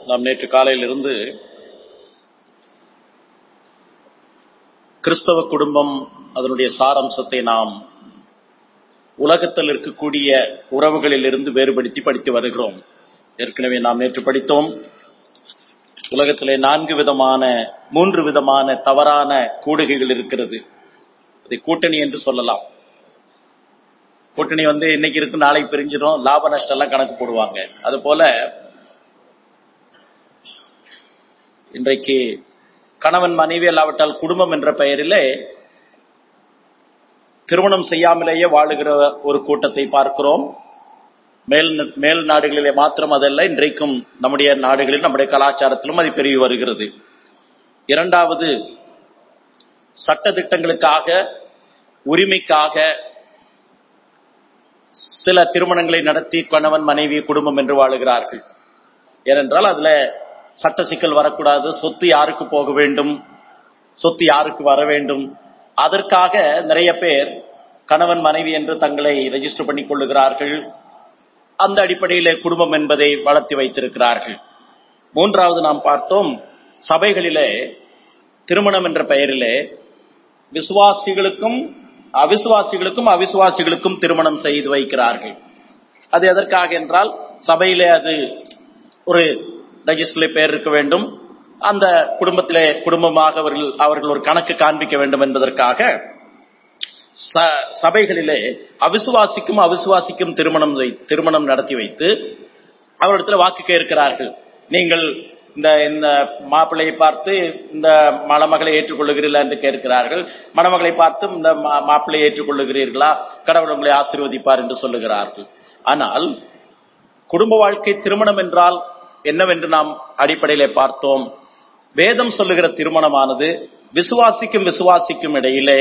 நாம் நேற்று காலையிலிருந்து கிறிஸ்தவ குடும்பம் அதனுடைய சாரம்சத்தை நாம் உலகத்தில் இருக்கக்கூடிய உறவுகளில் இருந்து வேறுபடுத்தி படித்து வருகிறோம் ஏற்கனவே நாம் நேற்று படித்தோம் உலகத்திலே நான்கு விதமான மூன்று விதமான தவறான கூடுகைகள் இருக்கிறது அதை கூட்டணி என்று சொல்லலாம் கூட்டணி வந்து இன்னைக்கு இருக்கு நாளைக்கு பிரிஞ்சிடும் லாப நஷ்டம் எல்லாம் கணக்கு போடுவாங்க அது போல இன்றைக்கு கணவன் மனைவி அல்லாவிட்டால் குடும்பம் என்ற பெயரிலே திருமணம் செய்யாமலேயே வாழுகிற ஒரு கூட்டத்தை பார்க்கிறோம் மேல் மேல் நாடுகளிலே மாத்திரம் அதல்ல இன்றைக்கும் நம்முடைய நாடுகளில் நம்முடைய கலாச்சாரத்திலும் அது பெருகி வருகிறது இரண்டாவது சட்ட திட்டங்களுக்காக உரிமைக்காக சில திருமணங்களை நடத்தி கணவன் மனைவி குடும்பம் என்று வாழுகிறார்கள் ஏனென்றால் அதுல சட்ட சிக்கல் வரக்கூடாது சொத்து யாருக்கு போக வேண்டும் சொத்து யாருக்கு வர வேண்டும் அதற்காக நிறைய பேர் கணவன் மனைவி என்று தங்களை ரெஜிஸ்டர் பண்ணிக் கொள்ளுகிறார்கள் அந்த அடிப்படையிலே குடும்பம் என்பதை வளர்த்தி வைத்திருக்கிறார்கள் மூன்றாவது நாம் பார்த்தோம் சபைகளிலே திருமணம் என்ற பெயரிலே விசுவாசிகளுக்கும் அவிசுவாசிகளுக்கும் அவிசுவாசிகளுக்கும் திருமணம் செய்து வைக்கிறார்கள் அது எதற்காக என்றால் சபையிலே அது ஒரு ரெஜிஸ்டர்ல பேர் இருக்க வேண்டும் அந்த குடும்பத்திலே குடும்பமாக அவர்கள் அவர்கள் ஒரு கணக்கு காண்பிக்க வேண்டும் என்பதற்காக சபைகளிலே அவிசுவாசிக்கும் அவிசுவாசிக்கும் திருமணம் திருமணம் நடத்தி வைத்து அவரிடத்துல வாக்கு கேட்கிறார்கள் நீங்கள் இந்த இந்த மாப்பிள்ளையை பார்த்து இந்த மணமகளை ஏற்றுக்கொள்ளுகிறீர்களா என்று கேட்கிறார்கள் மணமகளை பார்த்து இந்த மாப்பிள்ளையை ஏற்றுக்கொள்ளுகிறீர்களா கடவுள் உங்களை ஆசீர்வதிப்பார் என்று சொல்லுகிறார்கள் ஆனால் குடும்ப வாழ்க்கை திருமணம் என்றால் என்னவென்று நாம் அடிப்படையிலே பார்த்தோம் வேதம் சொல்லுகிற திருமணமானது விசுவாசிக்கும் விசுவாசிக்கும் இடையிலே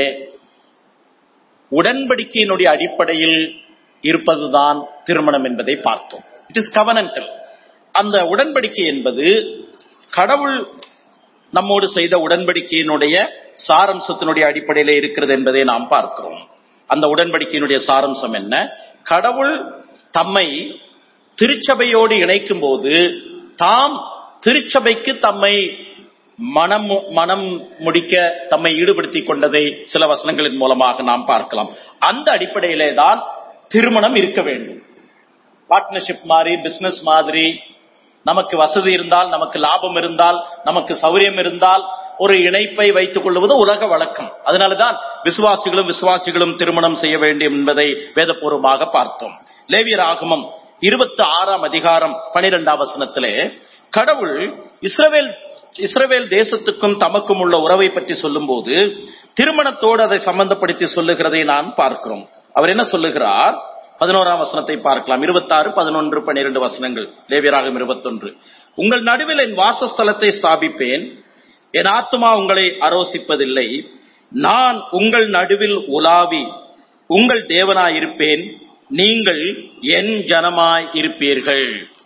உடன்படிக்கையினுடைய அடிப்படையில் இருப்பதுதான் திருமணம் என்பதை பார்த்தோம் இட் இஸ் கவனன்டல் அந்த உடன்படிக்கை என்பது கடவுள் நம்மோடு செய்த உடன்படிக்கையினுடைய சாரம்சத்தினுடைய அடிப்படையில் இருக்கிறது என்பதை நாம் பார்க்கிறோம் அந்த உடன்படிக்கையினுடைய சாரம்சம் என்ன கடவுள் தம்மை திருச்சபையோடு இணைக்கும் போது தாம் திருச்சபைக்கு தம்மை மனம் மனம் முடிக்க தம்மை ஈடுபடுத்திக் கொண்டதை சில வசனங்களின் மூலமாக நாம் பார்க்கலாம் அந்த அடிப்படையிலே தான் திருமணம் இருக்க வேண்டும் பார்ட்னர்ஷிப் மாதிரி பிசினஸ் மாதிரி நமக்கு வசதி இருந்தால் நமக்கு லாபம் இருந்தால் நமக்கு சௌரியம் இருந்தால் ஒரு இணைப்பை வைத்துக் கொள்வது உலக வழக்கம் அதனாலதான் விசுவாசிகளும் விசுவாசிகளும் திருமணம் செய்ய வேண்டும் என்பதை வேதபூர்வமாக பார்த்தோம் லேவியர் ஆகமம் இருபத்தி ஆறாம் அதிகாரம் பனிரெண்டாம் வசனத்திலே கடவுள் இஸ்ரவேல் இஸ்ரவேல் தேசத்துக்கும் தமக்கும் உள்ள உறவை பற்றி சொல்லும் போது திருமணத்தோடு அதை சம்பந்தப்படுத்தி சொல்லுகிறதை நான் பார்க்கிறோம் அவர் என்ன சொல்லுகிறார் பதினோராம் வசனத்தை பார்க்கலாம் இருபத்தாறு பதினொன்று பனிரெண்டு வசனங்கள் லேவியராகம் இருபத்தொன்று உங்கள் நடுவில் என் வாசஸ்தலத்தை ஸ்தாபிப்பேன் என் ஆத்மா உங்களை அரோசிப்பதில்லை நான் உங்கள் நடுவில் உலாவி உங்கள் தேவனாயிருப்பேன் நீங்கள் என் ஜனமாய் இருப்பீர்கள்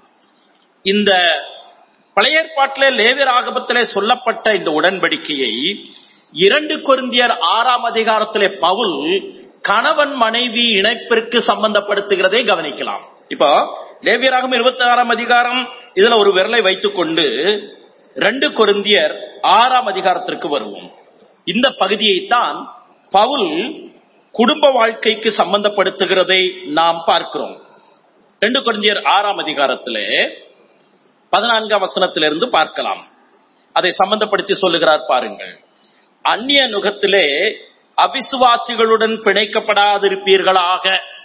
இந்த பழைய ஏற்பாட்டிலே லேவியர் ஆகமத்திலே சொல்லப்பட்ட இந்த உடன்படிக்கையை இரண்டு கொருந்தியர் ஆறாம் அதிகாரத்திலே பவுல் கணவன் மனைவி இணைப்பிற்கு சம்பந்தப்படுத்துகிறதை கவனிக்கலாம் இப்போ லேவியராகம் இருபத்தி ஆறாம் அதிகாரம் இதுல ஒரு விரலை வைத்துக் கொண்டு ரெண்டு கொருந்தியர் ஆறாம் அதிகாரத்திற்கு வருவோம் இந்த பகுதியைத்தான் பவுல் குடும்ப வாழ்க்கைக்கு சம்பந்தப்படுத்துகிறதை நாம் பார்க்கிறோம் ரெண்டு கொருந்தியர் ஆறாம் அதிகாரத்திலே பதினான்காம் வசனத்திலிருந்து பார்க்கலாம் அதை சம்பந்தப்படுத்தி சொல்லுகிறார் பாருங்கள் அந்நிய நுகத்திலே அவிசுவாசிகளுடன் பிணைக்கப்படாதிருப்பீர்களாக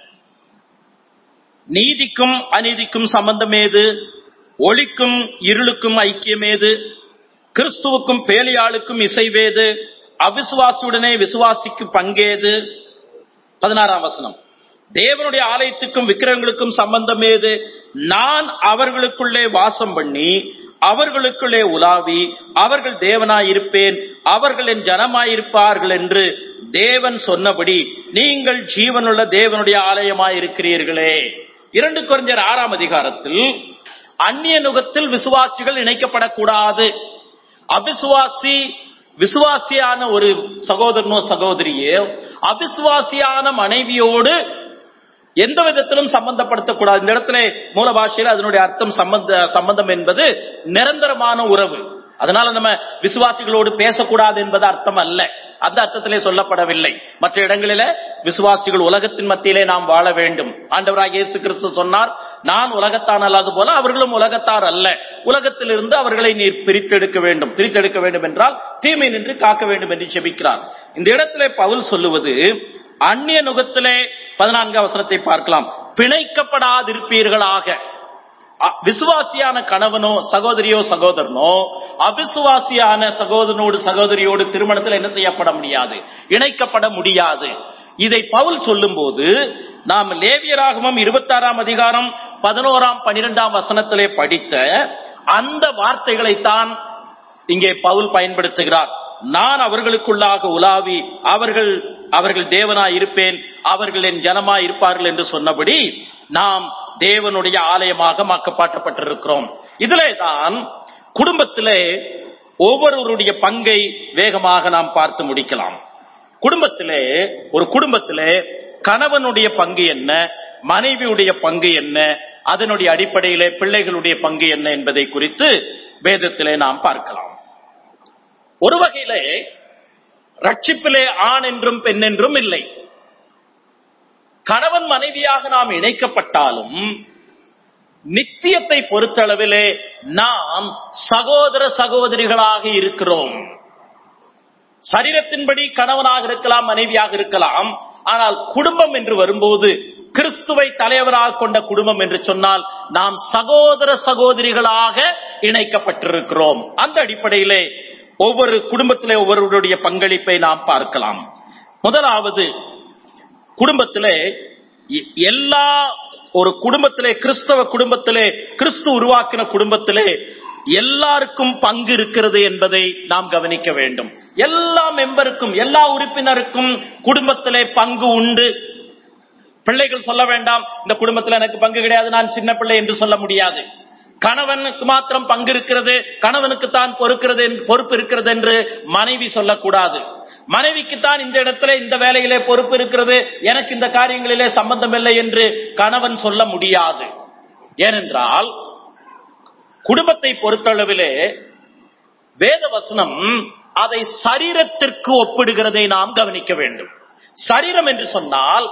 நீதிக்கும் அநீதிக்கும் சம்பந்தமேது ஒளிக்கும் இருளுக்கும் ஐக்கியமேது கிறிஸ்துவுக்கும் பேலியாளுக்கும் இசைவேது அவிசுவாசியுடனே விசுவாசிக்கு பங்கேது பதினாறாம் வசனம் தேவனுடைய ஆலயத்துக்கும் விக்கிரகங்களுக்கும் சம்பந்தம் ஏது நான் அவர்களுக்குள்ளே வாசம் பண்ணி அவர்களுக்குள்ளே உலாவி அவர்கள் தேவனாய் இருப்பேன் அவர்கள் என் ஜனமாயிருப்பார்கள் என்று தேவன் சொன்னபடி நீங்கள் ஜீவனுள்ள தேவனுடைய ஆலயமாய் இருக்கிறீர்களே இரண்டு குறைஞ்சர் ஆறாம் அதிகாரத்தில் அந்நிய நுகத்தில் விசுவாசிகள் இணைக்கப்படக்கூடாது அவிசுவாசி விசுவாசியான ஒரு சகோதரனோ சகோதரியோ அவிசுவாசியான மனைவியோடு எந்த விதத்திலும் சம்பந்தப்படுத்தக்கூடாது இந்த இடத்துல மூல பாஷையில் அதனுடைய அர்த்தம் சம்பந்த சம்பந்தம் என்பது நிரந்தரமான உறவு அதனால நம்ம விசுவாசிகளோடு பேசக்கூடாது என்பது அர்த்தம் அல்ல அந்த அர்த்தத்திலே சொல்லப்படவில்லை மற்ற இடங்களில விசுவாசிகள் உலகத்தின் மத்தியிலே நாம் வாழ வேண்டும் ஆண்டவராக இயேசு கிறிஸ்து சொன்னார் நான் உலகத்தான் அல்லாது போல அவர்களும் உலகத்தார் அல்ல உலகத்திலிருந்து அவர்களை நீர் பிரித்தெடுக்க வேண்டும் பிரித்தெடுக்க வேண்டும் என்றால் தீமை நின்று காக்க வேண்டும் என்று செபிக்கிறார் இந்த இடத்திலே பவுல் சொல்லுவது அந்நிய நுகத்திலே பதினான்கு அவசரத்தை பார்க்கலாம் பிணைக்கப்படாதிருப்பீர்களாக அ- விசுவாசியான கணவனோ சகோதரியோ சகோதரனோ அவிசுவாசியான சகோதரனோடு சகோதரியோடு திருமணத்தில் என்ன செய்யப்பட முடியாது இணைக்கப்பட முடியாது இதை பவுல் சொல்லும்போது நாம் லேவியராகமம் இருபத்தாறாம் அதிகாரம் பதினோராம் பனிரெண்டாம் வசனத்திலே படித்த அந்த வார்த்தைகளைத்தான் இங்கே பவுல் பயன்படுத்துகிறார் நான் அவர்களுக்குள்ளாக உலாவி அவர்கள் அவர்கள் தேவனாய் இருப்பேன் அவர்கள் என் ஜனமாய் இருப்பார்கள் என்று சொன்னபடி நாம் தேவனுடைய ஆலயமாக மாக்கப்பட்டப்பட்டிருக்கிறோம் இதிலே தான் குடும்பத்திலே ஒவ்வொருவருடைய பங்கை வேகமாக நாம் பார்த்து முடிக்கலாம் குடும்பத்திலே ஒரு குடும்பத்திலே கணவனுடைய பங்கு என்ன மனைவியுடைய பங்கு என்ன அதனுடைய அடிப்படையிலே பிள்ளைகளுடைய பங்கு என்ன என்பதை குறித்து வேதத்திலே நாம் பார்க்கலாம் ஒரு வகையிலே ரட்சிப்பிலே ஆண் என்றும் பெண் என்றும் இல்லை கணவன் மனைவியாக நாம் இணைக்கப்பட்டாலும் நித்தியத்தை பொறுத்தளவிலே நாம் சகோதர சகோதரிகளாக இருக்கிறோம் சரீரத்தின்படி கணவனாக இருக்கலாம் மனைவியாக இருக்கலாம் ஆனால் குடும்பம் என்று வரும்போது கிறிஸ்துவை தலைவராக கொண்ட குடும்பம் என்று சொன்னால் நாம் சகோதர சகோதரிகளாக இணைக்கப்பட்டிருக்கிறோம் அந்த அடிப்படையிலே ஒவ்வொரு குடும்பத்திலே ஒவ்வொருவருடைய பங்களிப்பை நாம் பார்க்கலாம் முதலாவது குடும்பத்திலே எ- எல்லா ஒரு குடும்பத்திலே கிறிஸ்தவ குடும்பத்திலே கிறிஸ்து உருவாக்கின குடும்பத்திலே எல்லாருக்கும் பங்கு இருக்கிறது என்பதை நாம் கவனிக்க வேண்டும் எல்லா மெம்பருக்கும் எல்லா உறுப்பினருக்கும் குடும்பத்திலே பங்கு உண்டு பிள்ளைகள் சொல்ல வேண்டாம் இந்த குடும்பத்தில் எனக்கு பங்கு கிடையாது நான் சின்ன பிள்ளை என்று சொல்ல முடியாது கணவனுக்கு மாத்திரம் பங்கு இருக்கிறது கணவனுக்கு தான் பொறுக்கிறது என்று- பொறுப்பு இருக்கிறது என்று மனைவி சொல்லக்கூடாது மனைவிக்கு தான் இந்த இடத்துல இந்த வேலையிலே பொறுப்பு இருக்கிறது எனக்கு இந்த காரியங்களிலே சம்பந்தம் இல்லை என்று கணவன் சொல்ல முடியாது ஏனென்றால் குடும்பத்தை பொறுத்தளவிலே வேத வசனம் அதை சரீரத்திற்கு ஒப்பிடுகிறதை நாம் கவனிக்க வேண்டும் சரீரம் என்று சொன்னால்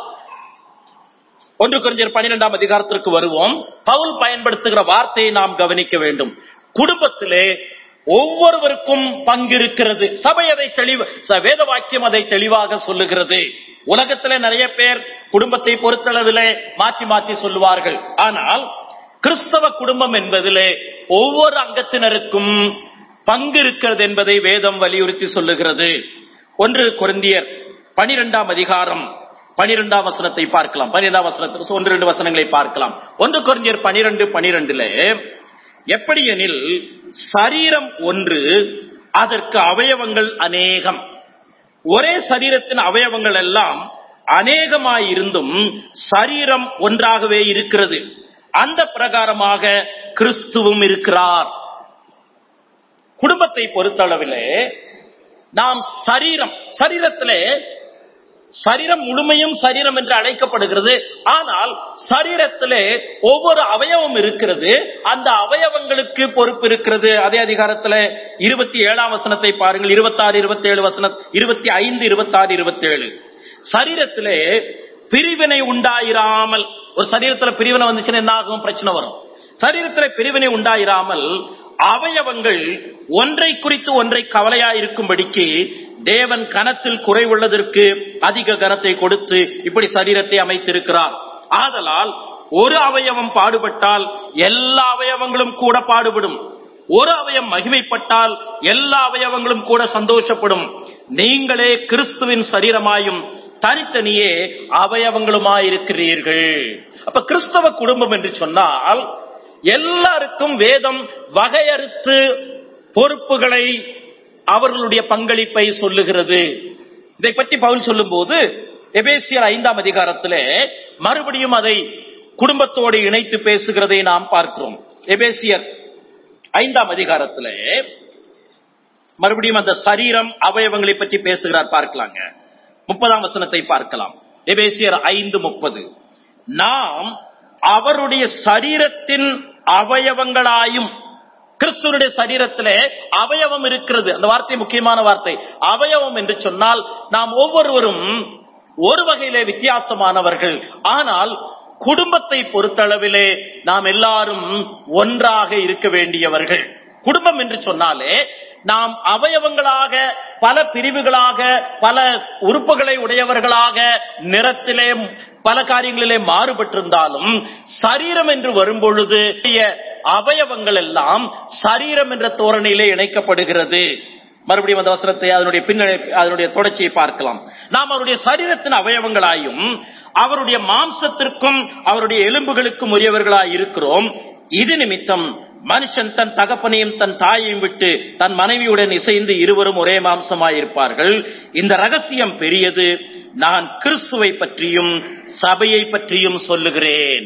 ஒன்று குறிஞ்சர் பனிரெண்டாம் அதிகாரத்திற்கு வருவோம் பவுல் பயன்படுத்துகிற வார்த்தையை நாம் கவனிக்க வேண்டும் குடும்பத்திலே ஒவ்வொருவருக்கும் பங்கு இருக்கிறது சபை அதை தெளிவு ச- வேத வாக்கியம் அதை தெளிவாக சொல்லுகிறது உலகத்திலே நிறைய பேர் குடும்பத்தை பொறுத்தளவிலே மாற்றி மாற்றி சொல்லுவார்கள் ஆனால் கிறிஸ்தவ குடும்பம் என்பதிலே ஒவ்வொரு அங்கத்தினருக்கும் பங்கு இருக்கிறது என்பதை வேதம் வலியுறுத்தி சொல்லுகிறது ஒன்று கொரிந்தியர் பனிரெண்டாம் அதிகாரம் பனிரெண்டாம் வசனத்தை பார்க்கலாம் பனிரெண்டாம் வசனத்தில் ஒன்று ரெண்டு வசனங்களை பார்க்கலாம் ஒன்று கொரிந்தியர் பனிரெண்டு பனிரெண்டுல எப்படி எனில் சரீரம் ஒன்று அதற்கு அவயவங்கள் அநேகம் ஒரே சரீரத்தின் அவயவங்கள் எல்லாம் அநேகமாயிருந்தும் சரீரம் ஒன்றாகவே இருக்கிறது அந்த பிரகாரமாக கிறிஸ்துவும் இருக்கிறார் குடும்பத்தை பொறுத்தளவிலே நாம் சரீரம் சரீரத்திலே சரீரம் முழுமையும் சரீரம் என்று அழைக்கப்படுகிறது ஆனால் சரீரத்திலே ஒவ்வொரு அவயவம் இருக்கிறது அந்த அவயவங்களுக்கு பொறுப்பு இருக்கிறது அதே அதிகாரத்துல இருபத்தி ஏழாம் வசனத்தை பாருங்கள் இருபத்தாறு இருபத்தி ஏழு வசனம் இருபத்தி ஐந்து இருபத்தாறு இருபத்தி ஏழு சரீரத்திலே பிரிவினை உண்டாயிராமல் ஒரு சரீரத்துல பிரிவினை வந்துச்சுன்னா என்ன ஆகும் பிரச்சனை வரும் சரீரத்திலே பிரிவினை உண்டாயிராமல் அவயவங்கள் ஒன்றை குறித்து ஒன்றை கவலையாயிருக்கும்படிக்கு தேவன் கனத்தில் குறைவுள்ளதற்கு அதிக கனத்தை கொடுத்து இப்படி சரீரத்தை அமைத்திருக்கிறார் ஆதலால் ஒரு அவயவம் பாடுபட்டால் எல்லா அவயவங்களும் கூட பாடுபடும் ஒரு அவயம் மகிமைப்பட்டால் எல்லா அவயவங்களும் கூட சந்தோஷப்படும் நீங்களே கிறிஸ்துவின் சரீரமாயும் தனித்தனியே அவயவங்களுமாயிருக்கிறீர்கள் அப்ப கிறிஸ்தவ குடும்பம் என்று சொன்னால் எல்லாருக்கும் வேதம் வகையறுத்து பொறுப்புகளை அவர்களுடைய பங்களிப்பை சொல்லுகிறது இதை பற்றி பவுல் சொல்லும்போது எபேசியர் ஐந்தாம் அதிகாரத்திலே மறுபடியும் அதை குடும்பத்தோடு இணைத்து பேசுகிறதை நாம் பார்க்கிறோம் எபேசியர் ஐந்தாம் அதிகாரத்திலே மறுபடியும் அந்த சரீரம் அவயவங்களை பற்றி பேசுகிறார் பார்க்கலாங்க முப்பதாம் வசனத்தை பார்க்கலாம் எபேசியர் ஐந்து முப்பது நாம் அவருடைய சரீரத்தின் அவயவங்களாயும் கிறிஸ்துவனுடைய சரீரத்திலே அவயவம் இருக்கிறது அந்த வார்த்தை முக்கியமான வார்த்தை அவயவம் என்று சொன்னால் நாம் ஒவ்வொருவரும் ஒரு வகையிலே வித்தியாசமானவர்கள் ஆனால் குடும்பத்தை பொறுத்தளவிலே நாம் எல்லாரும் ஒன்றாக இருக்க வேண்டியவர்கள் குடும்பம் என்று சொன்னாலே நாம் அவயவங்களாக பல பிரிவுகளாக பல உறுப்புகளை உடையவர்களாக நிறத்திலே பல காரியங்களிலே மாறுபட்டிருந்தாலும் சரீரம் என்று வரும்பொழுது அவயவங்கள் எல்லாம் சரீரம் என்ற தோரணையிலே இணைக்கப்படுகிறது மறுபடியும் அந்த வசனத்தை அதனுடைய பின்னணி அதனுடைய தொடர்ச்சியை பார்க்கலாம் நாம் அவருடைய சரீரத்தின் அவயவங்களாயும் அவருடைய மாம்சத்திற்கும் அவருடைய எலும்புகளுக்கும் உரியவர்களாய் இருக்கிறோம் இது நிமித்தம் மனுஷன் தன் தகப்பனையும் தன் தாயையும் விட்டு தன் மனைவியுடன் இசைந்து இருவரும் ஒரே மாம்சமாயிருப்பார்கள் இந்த ரகசியம் பெரியது நான் கிறிஸ்துவை பற்றியும் சபையை பற்றியும் சொல்லுகிறேன்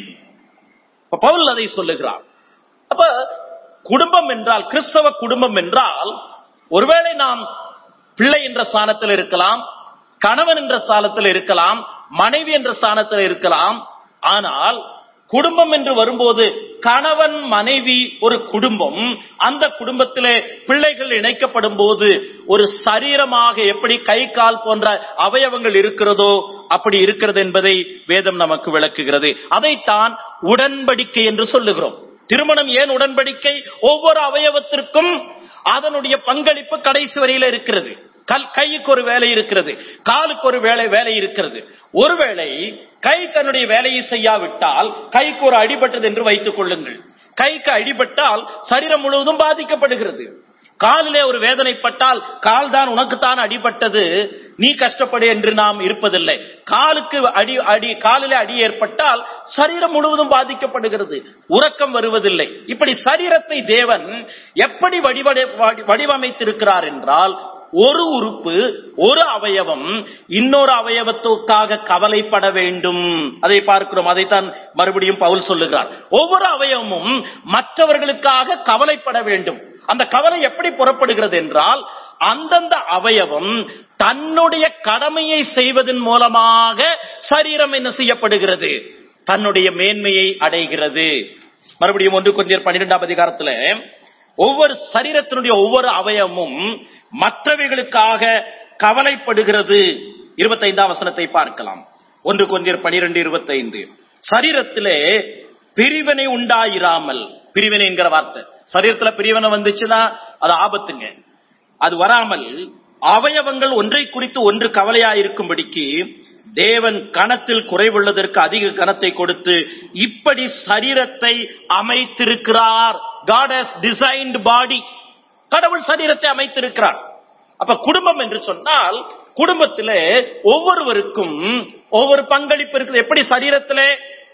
இப்ப பவுல் அதை சொல்லுகிறார் அப்ப குடும்பம் என்றால் கிறிஸ்தவ குடும்பம் என்றால் ஒருவேளை நாம் பிள்ளை என்ற ஸ்தானத்தில் இருக்கலாம் கணவன் என்ற ஸ்தானத்தில் இருக்கலாம் மனைவி என்ற ஸ்தானத்தில் இருக்கலாம் ஆனால் குடும்பம் என்று வரும்போது கணவன் மனைவி ஒரு குடும்பம் அந்த குடும்பத்திலே பிள்ளைகள் இணைக்கப்படும் போது ஒரு சரீரமாக எப்படி கை கால் போன்ற அவயவங்கள் இருக்கிறதோ அப்படி இருக்கிறது என்பதை வேதம் நமக்கு விளக்குகிறது அதைத்தான் உடன்படிக்கை என்று சொல்லுகிறோம் திருமணம் ஏன் உடன்படிக்கை ஒவ்வொரு அவயவத்திற்கும் அதனுடைய பங்களிப்பு கடைசி வரையில இருக்கிறது கல் கைக்கு ஒரு வேலை இருக்கிறது காலுக்கு ஒரு வேலை வேலை இருக்கிறது ஒருவேளை கை தன்னுடைய வேலையை செய்யாவிட்டால் கைக்கு ஒரு அடிபட்டது என்று வைத்துக் கொள்ளுங்கள் கைக்கு அடிபட்டால் சரீரம் முழுவதும் பாதிக்கப்படுகிறது காலிலே ஒரு வேதனைப்பட்டால் கால் தான் உனக்குத்தான் அடிபட்டது நீ கஷ்டப்படு என்று நாம் இருப்பதில்லை காலுக்கு அடி அடி காலிலே அடி ஏற்பட்டால் சரீரம் முழுவதும் பாதிக்கப்படுகிறது உறக்கம் வருவதில்லை இப்படி சரீரத்தை தேவன் எப்படி வடிவடை வடிவமைத்திருக்கிறார் என்றால் ஒரு உறுப்பு ஒரு அவயவம் இன்னொரு அவயவத்துக்காக கவலைப்பட வேண்டும் அதை பார்க்கிறோம் அதைத்தான் மறுபடியும் பவுல் சொல்லுகிறார் ஒவ்வொரு அவயவமும் மற்றவர்களுக்காக கவலைப்பட வேண்டும் அந்த கவலை எப்படி புறப்படுகிறது என்றால் அந்தந்த அவயவம் தன்னுடைய கடமையை செய்வதன் மூலமாக சரீரம் என்ன செய்யப்படுகிறது தன்னுடைய மேன்மையை அடைகிறது மறுபடியும் ஒன்று கொஞ்சம் பன்னிரெண்டாம் அதிகாரத்துல ஒவ்வொரு சரீரத்தினுடைய ஒவ்வொரு அவயமும் மற்றவைகளுக்காக கவலைப்படுகிறது இருபத்தைந்தாம் வசனத்தை பார்க்கலாம் ஒன்று கொஞ்சம் பனிரெண்டு இருபத்தைந்து சரீரத்திலே பிரிவினை உண்டாயிராமல் பிரிவினை என்கிற வார்த்தை சரீரத்துல பிரிவினை வந்துச்சுன்னா அது ஆபத்துங்க அது வராமல் அவயவங்கள் ஒன்றை குறித்து ஒன்று கவலையாயிருக்கும்படிக்கு தேவன் கணத்தில் குறைவுள்ளதற்கு அதிக கணத்தை கொடுத்து இப்படி சரீரத்தை அமைத்திருக்கிறார் காட் ஹஸ் டிசைன்ட் பாடி கடவுள் சரீரத்தை அமைத்திருக்கிறார் அப்ப குடும்பம் என்று சொன்னால் குடும்பத்திலே ஒவ்வொருவருக்கும் ஒவ்வொரு பங்களிப்பு இருக்குது எப்படி சரீரத்திலே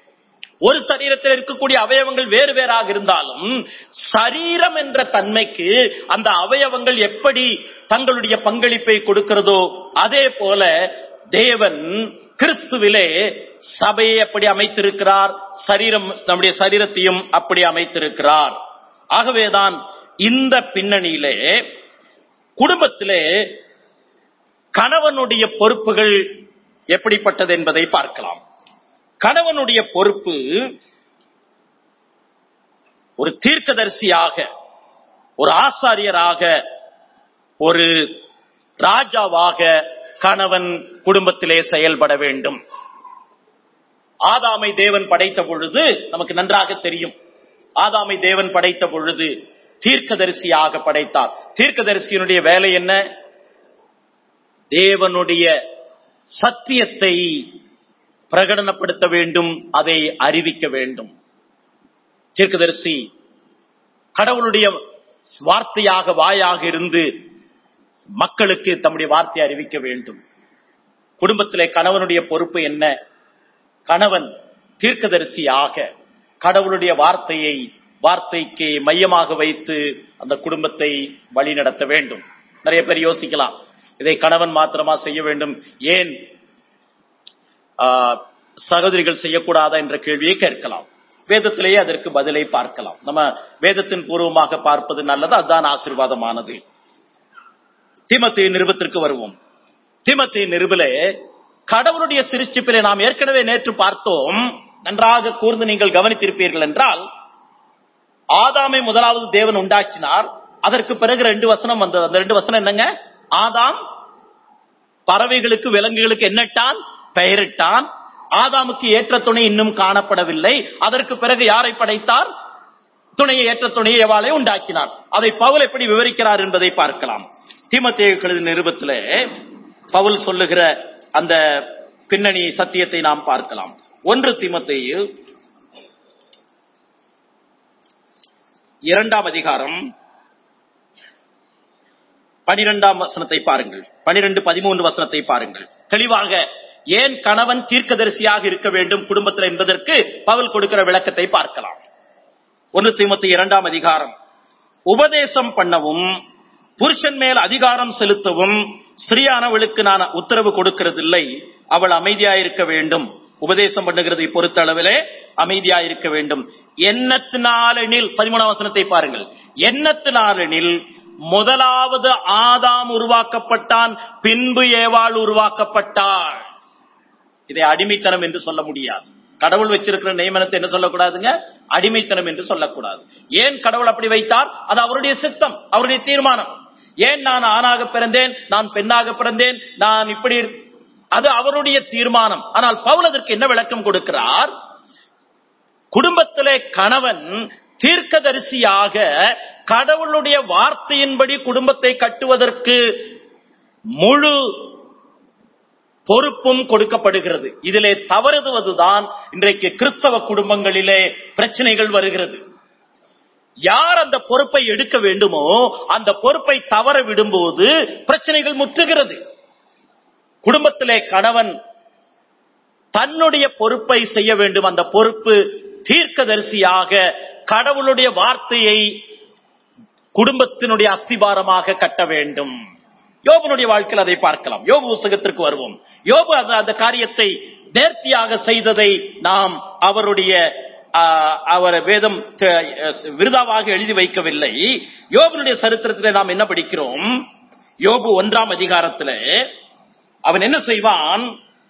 ஒரு சரீரத்தில் இருக்கக்கூடிய அவயவங்கள் வேறு வேறாக இருந்தாலும் சரீரம் என்ற தன்மைக்கு அந்த அவயவங்கள் எப்படி தங்களுடைய பங்களிப்பை கொடுக்கிறதோ அதே போல தேவன் கிறிஸ்துவிலே சபையை அப்படி அமைத்திருக்கிறார் சரீரம் நம்முடைய சரீரத்தையும் அப்படி அமைத்திருக்கிறார் ஆகவேதான் இந்த பின்னணியிலே குடும்பத்திலே கணவனுடைய பொறுப்புகள் எப்படிப்பட்டது என்பதை பார்க்கலாம் கணவனுடைய பொறுப்பு ஒரு தீர்க்கதரிசியாக ஒரு ஆசாரியராக ஒரு ராஜாவாக கணவன் குடும்பத்திலே செயல்பட வேண்டும் ஆதாமை தேவன் படைத்த பொழுது நமக்கு நன்றாக தெரியும் ஆதாமை தேவன் படைத்த பொழுது தீர்க்கதரிசியாக படைத்தார் தீர்க்கதரிசியினுடைய வேலை என்ன தேவனுடைய சத்தியத்தை பிரகடனப்படுத்த வேண்டும் அதை அறிவிக்க வேண்டும் தீர்க்கதரிசி கடவுளுடைய வார்த்தையாக வாயாக இருந்து மக்களுக்கு தம்முடைய வார்த்தை அறிவிக்க வேண்டும் குடும்பத்திலே கணவனுடைய பொறுப்பு என்ன கணவன் தீர்க்கதரிசியாக கடவுளுடைய வார்த்தையை வார்த்தைக்கு மையமாக வைத்து அந்த குடும்பத்தை வழிநடத்த வேண்டும் நிறைய பேர் யோசிக்கலாம் இதை கணவன் மாத்திரமா செய்ய வேண்டும் ஏன் சகோதரிகள் செய்யக்கூடாதா என்ற கேள்வியை கேட்கலாம் வேதத்திலேயே அதற்கு பதிலை பார்க்கலாம் நம்ம வேதத்தின் பூர்வமாக பார்ப்பது நல்லது அதுதான் ஆசீர்வாதமானது திமத்தி நிருபத்திற்கு வருவோம் திமத்தி நிருபிலே கடவுளுடைய சிருஷ்டிப்பிலே நாம் ஏற்கனவே நேற்று பார்த்தோம் நன்றாக கூர்ந்து நீங்கள் கவனித்திருப்பீர்கள் என்றால் ஆதாமை முதலாவது தேவன் உண்டாக்கினார் அதற்கு பிறகு ரெண்டு வசனம் வந்தது அந்த ரெண்டு வசனம் என்னங்க ஆதாம் பறவைகளுக்கு விலங்குகளுக்கு என்னட்டான் பெயரிட்டான் ஆதாமுக்கு ஏற்ற துணை இன்னும் காணப்படவில்லை அதற்கு பிறகு யாரை படைத்தார் துணையை ஏற்ற துணையை எவாளை உண்டாக்கினார் அதை பவுல் எப்படி விவரிக்கிறார் என்பதை பார்க்கலாம் தீமத்தேயு நிருபத்திலே பவுல் சொல்லுகிற அந்த பின்னணி சத்தியத்தை நாம் பார்க்கலாம் ஒன்று தீமத்தேயு இரண்டாம் அதிகாரம் பனிரெண்டாம் வசனத்தை பாருங்கள் பனிரெண்டு பதிமூன்று வசனத்தை பாருங்கள் தெளிவாக ஏன் கணவன் தீர்க்கதரிசியாக இருக்க வேண்டும் குடும்பத்தில் என்பதற்கு பவுல் கொடுக்கிற விளக்கத்தை பார்க்கலாம் ஒன்று தீமத்து இரண்டாம் அதிகாரம் உபதேசம் பண்ணவும் புருஷன் மேல் அதிகாரம் செலுத்தவும் ஸ்திரியானவளுக்கு நான் உத்தரவு கொடுக்கிறதில்லை அவள் அமைதியாயிருக்க வேண்டும் உபதேசம் பண்ணுகிறதை பொறுத்த அளவிலே அமைதியாயிருக்க வேண்டும் எண்ணத்தினாலெனில் பதிமூணாம் வசனத்தை பாருங்கள் எண்ணத்தினாலெனில் முதலாவது ஆதாம் உருவாக்கப்பட்டான் பின்பு ஏவாள் உருவாக்கப்பட்டாள் இதை அடிமைத்தனம் என்று சொல்ல முடியாது கடவுள் வச்சிருக்கிற நியமனத்தை என்ன சொல்லக்கூடாதுங்க அடிமைத்தனம் என்று சொல்லக்கூடாது ஏன் கடவுள் அப்படி வைத்தார் அது அவருடைய சித்தம் அவருடைய தீர்மானம் ஏன் நான் ஆணாக பிறந்தேன் நான் பெண்ணாக பிறந்தேன் நான் இப்படி அது அவருடைய தீர்மானம் ஆனால் பவுல் அதற்கு என்ன விளக்கம் கொடுக்கிறார் குடும்பத்திலே கணவன் தீர்க்கதரிசியாக கடவுளுடைய வார்த்தையின்படி குடும்பத்தை கட்டுவதற்கு முழு பொறுப்பும் கொடுக்கப்படுகிறது இதிலே தவறுதுவதுதான் இன்றைக்கு கிறிஸ்தவ குடும்பங்களிலே பிரச்சனைகள் வருகிறது யார் அந்த பொறுப்பை எடுக்க வேண்டுமோ அந்த பொறுப்பை தவற விடும்போது பிரச்சனைகள் முற்றுகிறது குடும்பத்திலே கணவன் தன்னுடைய பொறுப்பை செய்ய வேண்டும் அந்த பொறுப்பு தீர்க்கதரிசியாக கடவுளுடைய வார்த்தையை குடும்பத்தினுடைய அஸ்திபாரமாக கட்ட வேண்டும் யோபனுடைய வாழ்க்கையில் அதை பார்க்கலாம் யோபு புஸ்தகத்திற்கு வருவோம் யோபு அந்த அந்த காரியத்தை நேர்த்தியாக செய்ததை நாம் அவருடைய அவர் வேதம் விருதாவாக எழுதி வைக்கவில்லை யோபனுடைய சரித்திரத்தில் நாம் என்ன படிக்கிறோம் யோபு ஒன்றாம் அதிகாரத்தில் அவன் என்ன செய்வான்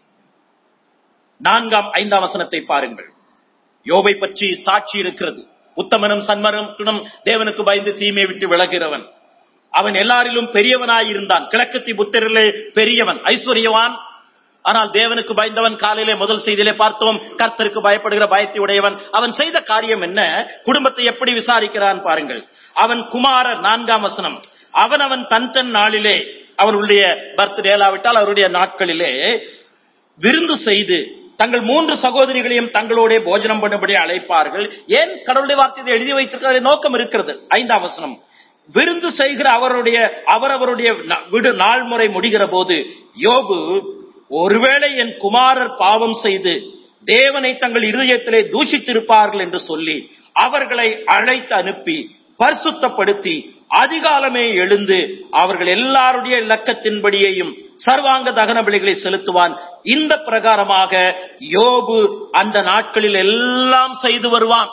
நான்காம் ஐந்தாம் வசனத்தை பாருங்கள் யோபை பற்றி சாட்சி இருக்கிறது உத்தமனும் சன்மரும் தேவனுக்கு பயந்து தீமை விட்டு விலகிறவன் அவன் எல்லாரிலும் பெரியவனாயிருந்தான் கிழக்கத்தி புத்தரிலே பெரியவன் ஐஸ்வர்யவான் ஆனால் தேவனுக்கு பயந்தவன் காலையிலே முதல் செய்தியிலே பார்த்தோம் கர்த்தருக்கு பயப்படுகிற பயத்தை உடையவன் அவன் செய்த காரியம் என்ன குடும்பத்தை எப்படி விசாரிக்கிறான் பாருங்கள் அவன் குமாரர் நான்காம் வசனம் அவன் அவன் தன் தன் நாளிலே அவருடைய பர்த்டே இல்லாவிட்டால் அவருடைய நாட்களிலே விருந்து செய்து தங்கள் மூன்று சகோதரிகளையும் தங்களோட போஜனம் பண்ணும்படி அழைப்பார்கள் ஏன் கடவுளுடைய வார்த்தையை எழுதி வைத்திருக்கிற நோக்கம் இருக்கிறது ஐந்தாம் வசனம் விருந்து செய்கிற அவருடைய அவரவருடைய விடு நாள் முறை முடிகிற போது யோபு ஒருவேளை என் குமாரர் பாவம் செய்து தேவனை தங்கள் இருதயத்திலே தூஷித்திருப்பார்கள் என்று சொல்லி அவர்களை அழைத்து அனுப்பி பரிசுத்தப்படுத்தி அதிகாலமே எழுந்து அவர்கள் எல்லாருடைய இலக்கத்தின்படியையும் சர்வாங்க தகன பலிகளை செலுத்துவான் இந்த பிரகாரமாக யோபு அந்த நாட்களில் எல்லாம் செய்து வருவான்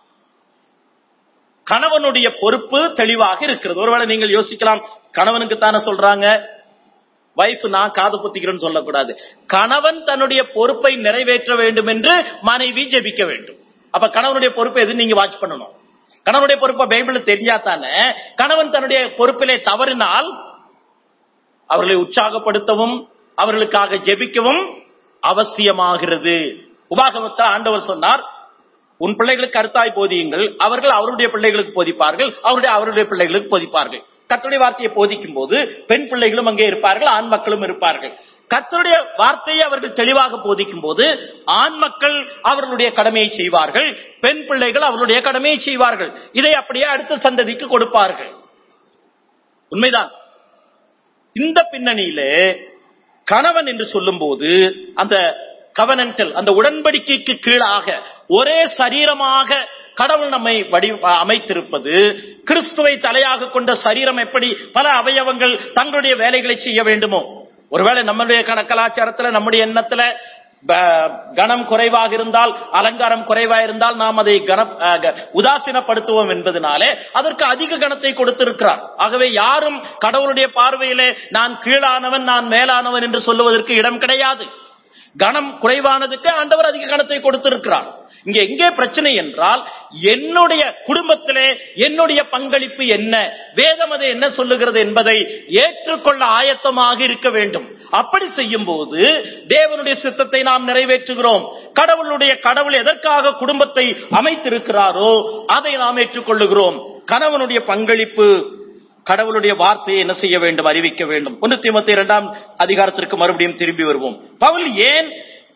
கணவனுடைய பொறுப்பு தெளிவாக இருக்கிறது ஒருவேளை நீங்கள் யோசிக்கலாம் கணவனுக்கு தானே சொல்றாங்க வைஃப் நான் காது புத்திக்கிறேன்னு சொல்லக்கூடாது கணவன் தன்னுடைய பொறுப்பை நிறைவேற்ற வேண்டும் என்று மனைவி ஜெபிக்க வேண்டும் அப்ப கணவனுடைய பொறுப்பை எது நீங்க வாட்ச் பண்ணணும் கணவனுடைய பொறுப்பை பைபிள் தெரிஞ்சா தானே கணவன் தன்னுடைய பொறுப்பிலே தவறினால் அவர்களை உற்சாகப்படுத்தவும் அவர்களுக்காக ஜெபிக்கவும் அவசியமாகிறது உபாகமத்தில் ஆண்டவர் சொன்னார் உன் பிள்ளைகளுக்கு கருத்தாய் போதியுங்கள் அவர்கள் அவருடைய பிள்ளைகளுக்கு போதிப்பார்கள் அவருடைய அவருடைய பிள்ளைகளுக்கு போதிப்பார்கள் கத்தருடைய வார்த்தையை போதிக்கும் போது பெண் பிள்ளைகளும் அங்கே இருப்பார்கள் ஆண் மக்களும் இருப்பார்கள் கத்தருடைய வார்த்தையை அவர்கள் தெளிவாக போதிக்கும் போது ஆண் மக்கள் அவர்களுடைய கடமையை செய்வார்கள் பெண் பிள்ளைகள் அவர்களுடைய கடமையை செய்வார்கள் இதை அப்படியே அடுத்த சந்ததிக்கு கொடுப்பார்கள் உண்மைதான் இந்த பின்னணியிலே கணவன் என்று சொல்லும் போது அந்த கவனன்டல் அந்த உடன்படிக்கைக்கு கீழாக ஒரே சரீரமாக கடவுள் நம்மை வடி அமைத்திருப்பது கிறிஸ்துவை தலையாக கொண்ட சரீரம் எப்படி பல அவயவங்கள் தங்களுடைய வேலைகளை செய்ய வேண்டுமோ ஒருவேளை நம்முடைய கலாச்சாரத்துல நம்முடைய எண்ணத்துல கணம் குறைவாக இருந்தால் அலங்காரம் குறைவாக இருந்தால் நாம் அதை கன உதாசீனப்படுத்துவோம் என்பதனாலே அதற்கு அதிக கணத்தை கொடுத்திருக்கிறார் ஆகவே யாரும் கடவுளுடைய பார்வையிலே நான் கீழானவன் நான் மேலானவன் என்று சொல்லுவதற்கு இடம் கிடையாது கணம் குறைவானதுக்கு ஆண்டவர் அதிக கணத்தை கொடுத்திருக்கிறார் இங்க எங்கே பிரச்சனை என்றால் என்னுடைய குடும்பத்திலே என்னுடைய பங்களிப்பு என்ன வேதம் அதை என்ன சொல்லுகிறது என்பதை ஏற்றுக்கொள்ள ஆயத்தமாக இருக்க வேண்டும் அப்படி செய்யும் போது தேவனுடைய சித்தத்தை நாம் நிறைவேற்றுகிறோம் கடவுளுடைய கடவுள் எதற்காக குடும்பத்தை அமைத்திருக்கிறாரோ அதை நாம் ஏற்றுக்கொள்ளுகிறோம் கணவனுடைய பங்களிப்பு கடவுளுடைய வார்த்தையை என்ன செய்ய வேண்டும் அறிவிக்க வேண்டும் ஒன்று தீமத்தை இரண்டாம் அதிகாரத்திற்கு மறுபடியும் திரும்பி வருவோம் பவுல் ஏன்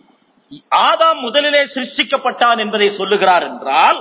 ஆதாம் முதலிலே சிருஷ்டிக்கப்பட்டான் என்பதை சொல்லுகிறார் என்றால்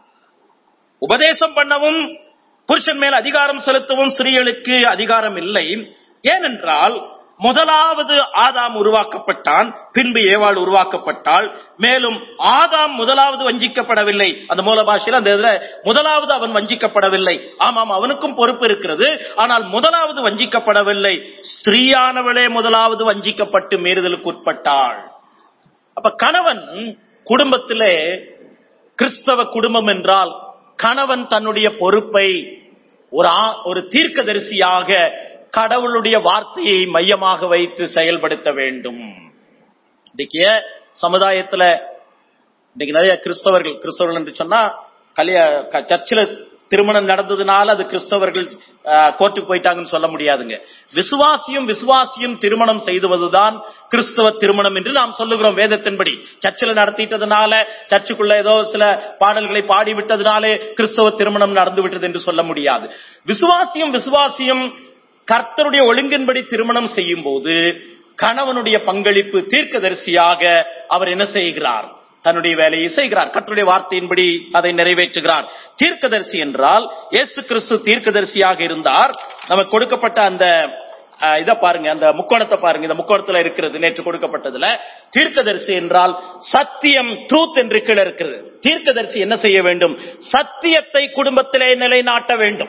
உபதேசம் பண்ணவும் புருஷன் மேல் அதிகாரம் செலுத்தவும் ஸ்திரீகளுக்கு அதிகாரம் இல்லை ஏனென்றால் முதலாவது ஆதாம் உருவாக்கப்பட்டான் பின்பு ஏவாள் உருவாக்கப்பட்டாள் மேலும் ஆதாம் முதலாவது வஞ்சிக்கப்படவில்லை அந்த மூல பாஷையில் அந்த இதுல முதலாவது அவன் வஞ்சிக்கப்படவில்லை ஆமாம் அவனுக்கும் பொறுப்பு இருக்கிறது ஆனால் முதலாவது வஞ்சிக்கப்படவில்லை ஸ்திரீயானவளே முதலாவது வஞ்சிக்கப்பட்டு மீறுதலுக்கு உட்பட்டாள் அப்ப கணவன் குடும்பத்திலே கிறிஸ்தவ குடும்பம் என்றால் கணவன் தன்னுடைய பொறுப்பை ஒரு ஆ- ஒரு தீர்க்கதரிசியாக கடவுளுடைய வார்த்தையை மையமாக வைத்து செயல்படுத்த வேண்டும் இன்னைக்கு சமுதாயத்துல இன்னைக்கு நிறைய கிறிஸ்தவர்கள் கிறிஸ்தவர்கள் என்று சொன்னா கல்யா க- சர்ச்சில் திருமணம் நடந்ததுனால அது கிறிஸ்தவர்கள் அஹ், கோர்ட்டுக்கு போயிட்டாங்கன்னு சொல்ல முடியாதுங்க விசுவாசியும் விசுவாசியும் திருமணம் செய்துவதுதான் கிறிஸ்தவ திருமணம் என்று நாம் சொல்லுகிறோம் வேதத்தின்படி சர்ச்சில் நடத்திட்டதுனால சர்ச்சுக்குள்ள ஏதோ சில பாடல்களை பாடி விட்டதுனாலே கிறிஸ்தவ திருமணம் நடந்து விட்டது என்று சொல்ல முடியாது விசுவாசியும் விசுவாசியும் கர்த்தருடைய ஒழுங்கின்படி திருமணம் செய்யும் போது கணவனுடைய பங்களிப்பு தீர்க்கதரிசியாக அவர் என்ன செய்கிறார் தன்னுடைய வேலையை செய்கிறார் கர்த்தருடைய வார்த்தையின்படி அதை நிறைவேற்றுகிறார் தீர்க்கதரிசி என்றால் இயேசு கிறிஸ்து தீர்க்கதரிசியாக இருந்தார் நமக்கு கொடுக்கப்பட்ட அந்த அஹ், இத பாருங்க அந்த முக்கோணத்தை பாருங்க இந்த முக்கோணத்துல இருக்கிறது நேற்று கொடுக்கப்பட்டதுல தீர்க்கதரிசி என்றால் சத்தியம் ட்ரூத் என்று கீழே இருக்கிறது தீர்க்கதரிசி என்ன செய்ய வேண்டும் சத்தியத்தை குடும்பத்திலே நிலைநாட்ட வேண்டும்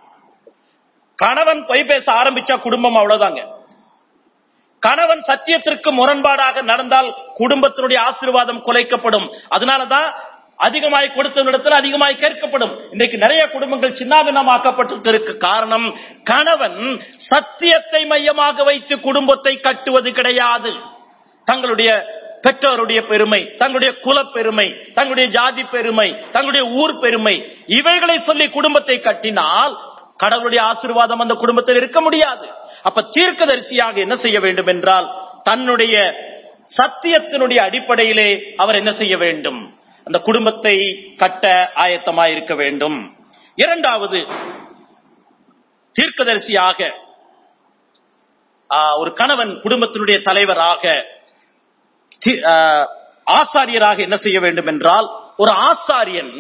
கணவன் பொய் பேச ஆரம்பிச்சா குடும்பம் அவ்வளவுதாங்க கணவன் சத்தியத்திற்கு முரண்பாடாக நடந்தால் குடும்பத்தினுடைய ஆசீர்வாதம் குலைக்கப்படும் அதனாலதான் அதிகமாய் கொடுத்தவனிடத்தில் அதிகமாய் கேட்கப்படும் இன்றைக்கு நிறைய குடும்பங்கள் சின்னாபின்னமாக்கப்பட்டிருக்க காரணம் கணவன் சத்தியத்தை மையமாக வைத்து குடும்பத்தை கட்டுவது கிடையாது தங்களுடைய பெற்றோருடைய பெருமை தங்களுடைய குல பெருமை தங்களுடைய ஜாதி பெருமை தங்களுடைய ஊர் பெருமை இவைகளை சொல்லி குடும்பத்தை கட்டினால் கடவுளுடைய ஆசீர்வாதம் அந்த குடும்பத்தில் இருக்க முடியாது அப்ப தீர்க்கதரிசியாக என்ன செய்ய வேண்டும் என்றால் தன்னுடைய சத்தியத்தினுடைய அடிப்படையிலே அவர் என்ன செய்ய வேண்டும் அந்த குடும்பத்தை கட்ட ஆயத்தமாய் இருக்க வேண்டும் இரண்டாவது தீர்க்கதரிசியாக ஆ, ஒரு கணவன் குடும்பத்தினுடைய தலைவராக தி- ஆ, ஆசாரியராக என்ன செய்ய வேண்டும் என்றால் ஒரு ஆசாரியன்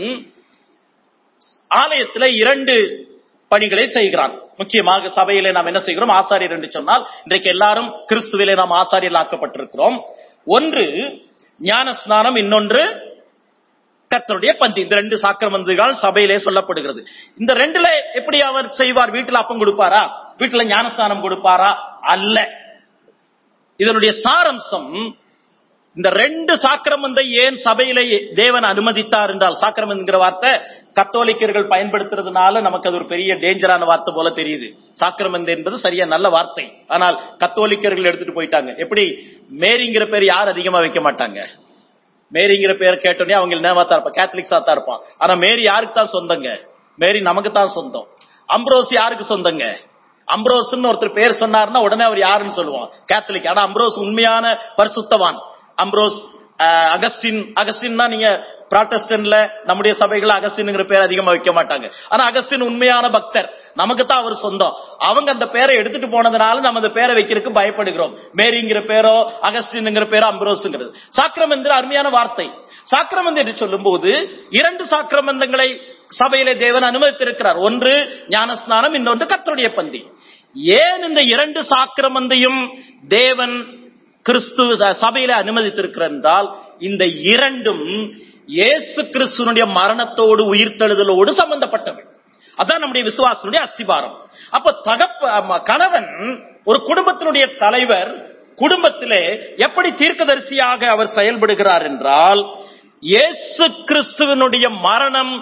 ஆலயத்தில் இரண்டு பணிகளை செய்கிறான் முக்கியமாக சபையிலே நாம் என்ன செய்கிறோம் ஆசாரியர் என்று சொன்னால் இன்றைக்கு எல்லாரும் கிறிஸ்துவிலே நாம் ஆசாரியர் ஆக்கப்பட்டிருக்கிறோம் ஒன்று ஞான ஸ்நானம் இன்னொன்று கர்த்தருடைய பந்தி இந்த ரெண்டு சாக்கிரமந்துகள் சபையிலே சொல்லப்படுகிறது இந்த ரெண்டுல எப்படி அவர் செய்வார் வீட்டுல அப்பம் கொடுப்பாரா வீட்டுல ஞானஸ்நானம் கொடுப்பாரா அல்ல இதனுடைய சாரம்சம் இந்த ரெண்டு சாக்கிரமந்தை ஏன் சபையிலே தேவன் அனுமதித்தார் என்றால் சாக்கிரமந்திங்கிற வார்த்தை கத்தோலிக்கர்கள் பயன்படுத்துறதுனால நமக்கு அது ஒரு பெரிய டேஞ்சரான வார்த்தை போல தெரியுது சாக்கிரமந்த் என்பது சரியா நல்ல வார்த்தை ஆனால் கத்தோலிக்கர்கள் எடுத்துட்டு போயிட்டாங்க எப்படி மேரிங்கிற பேர் யார் அதிகமா வைக்க மாட்டாங்க மேரிங்கிற பேர் கேட்டோன்னே அவங்க என்னவா தான் இருப்பான் கேத்தலிக்ஸா தான் இருப்பான் ஆனா மேரி யாருக்கு தான் சொந்தங்க மேரி நமக்கு தான் சொந்தம் அம்ப்ரோஸ் யாருக்கு சொந்தங்க அம்ப்ரோஸ்னு ஒருத்தர் பேர் சொன்னாருன்னா உடனே அவர் யாருன்னு சொல்லுவோம் கேத்தலிக் ஆனா அம்ப்ரோஸ் உண்மையான பரிசுத்தவான் அம்ப்ரோஸ் அஹ், அகஸ்டின் அகஸ்டின்னா நீங்க ப்ராட்டஸ்டன்ட்ல நம்முடைய சபைகள் அகஸ்டின்ங்கிற பேர் அதிகமா வைக்க மாட்டாங்க ஆனா அகஸ்டின் உண்மையான பக்தர் நமக்கு தான் அவர் சொந்தம் அவங்க அந்த பேரை எடுத்துட்டு போனதுனால நம்ம அந்த பேரை வைக்கிறதுக்கு பயப்படுகிறோம் மேரிங்கிற பேரோ அகஸ்டின்ங்கிற பேரோ அம்ப்ரோஸ்ங்கிறது சாக்கிரமந்திர அருமையான வார்த்தை சாக்கிரமந்த் என்று சொல்லும்போது இரண்டு சாக்கிரமந்தங்களை சபையிலே தேவன் அனுமதித்திருக்கிறார் ஒன்று ஞானஸ்நானம் இன்னொன்று கர்த்தருடைய பந்தி ஏன் இந்த இரண்டு சாக்கிரமந்தையும் தேவன் கிறிஸ்து சபையில அனுமதித்திருக்கிறார் என்றால் இந்த இரண்டும் இயேசு கிறிஸ்துவனுடைய மரணத்தோடு உயிர்த்தெழுதலோடு சம்பந்தப்பட்டவை அதான் நம்முடைய விசுவாசனுடைய அஸ்திபாரம் அப்ப தகப்ப ஆமா, கணவன் ஒரு குடும்பத்தினுடைய தலைவர் குடும்பத்திலே எப்படி தீர்க்கதரிசியாக அவர் செயல்படுகிறார் என்றால் இயேசு கிறிஸ்துவனுடைய மரணம்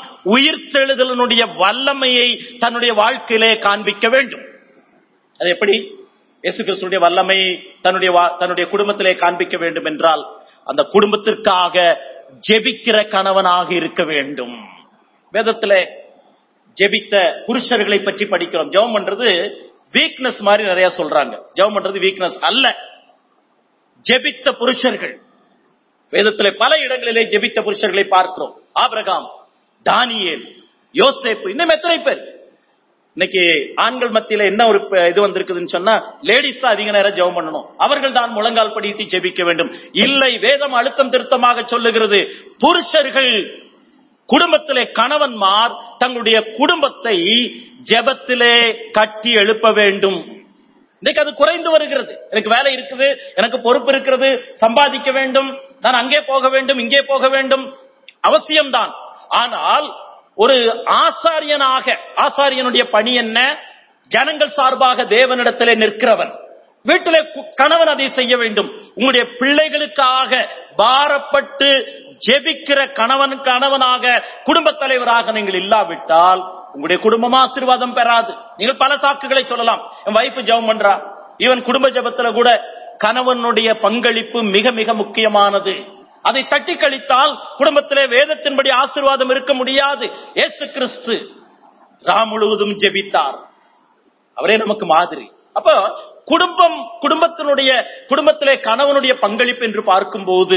உயிர்த்தெழுதலினுடைய வல்லமையை தன்னுடைய வாழ்க்கையிலே காண்பிக்க வேண்டும் அது எப்படி இயேசு கிறிஸ்துடைய வல்லமை தன்னுடைய வா- தன்னுடைய குடும்பத்திலே காண்பிக்க வேண்டும் என்றால் அந்த குடும்பத்திற்காக ஜெபிக்கிற கணவனாக இருக்க வேண்டும் வேதத்திலே ஜெபித்த புருஷர்களை பற்றி படிக்கிறோம் ஜெபம் பண்றது வீக்னஸ் மாதிரி நிறைய சொல்றாங்க ஜெபம் பண்றது வீக்னஸ் அல்ல ஜெபித்த புருஷர்கள் வேதத்திலே பல இடங்களிலே ஜெபித்த புருஷர்களை பார்க்கிறோம் ஆபிரகாம் தானியேல் யோசேப்பு இன்னும் எத்தனை பேர் இன்னைக்கு ஆண்கள் மத்தியில என்ன ஒரு ப- இது வந்திருக்குதுன்னு சொன்னா லேடிஸ் தான் அதிக நேரம் ஜெபம் பண்ணணும் அவர்கள் தான் முழங்கால் படித்து ஜெபிக்க வேண்டும் இல்லை வேதம் அழுத்தம் திருத்தமாக சொல்லுகிறது புருஷர்கள் குடும்பத்திலே கணவன்மார் தங்களுடைய குடும்பத்தை ஜெபத்திலே கட்டி எழுப்ப வேண்டும் இன்னைக்கு அது குறைந்து வருகிறது எனக்கு வேலை இருக்குது எனக்கு பொறுப்பு இருக்கிறது சம்பாதிக்க வேண்டும் நான் அங்கே போக வேண்டும் இங்கே போக வேண்டும் அவசியம்தான் ஆனால் ஒரு ஆசாரியனாக ஆசாரியனுடைய பணி என்ன ஜனங்கள் சார்பாக தேவனிடத்திலே நிற்கிறவன் வீட்டிலே கு- கணவன் அதை செய்ய வேண்டும் உங்களுடைய பிள்ளைகளுக்காக பாரப்பட்டு ஜெபிக்கிற கணவன் கணவனாக குடும்பத் தலைவராக நீங்கள் இல்லாவிட்டால் உங்களுடைய குடும்பம் ஆசீர்வாதம் பெறாது நீங்கள் பல சாக்குகளை சொல்லலாம் என் வைஃப் ஜெபம் பண்றா ஈவன் குடும்ப ஜெபத்துல கூட கணவனுடைய பங்களிப்பு மிக மிக முக்கியமானது அதை தட்டி கழித்தால் குடும்பத்திலே வேதத்தின்படி ஆசீர்வாதம் இருக்க முடியாது இயேசு கிறிஸ்து ராம் முழுவதும் ஜெபித்தார் அவரே நமக்கு மாதிரி அப்ப குடும்பம் குடும்பத்தினுடைய குடும்பத்திலே கணவனுடைய பங்களிப்பு என்று பார்க்கும்போது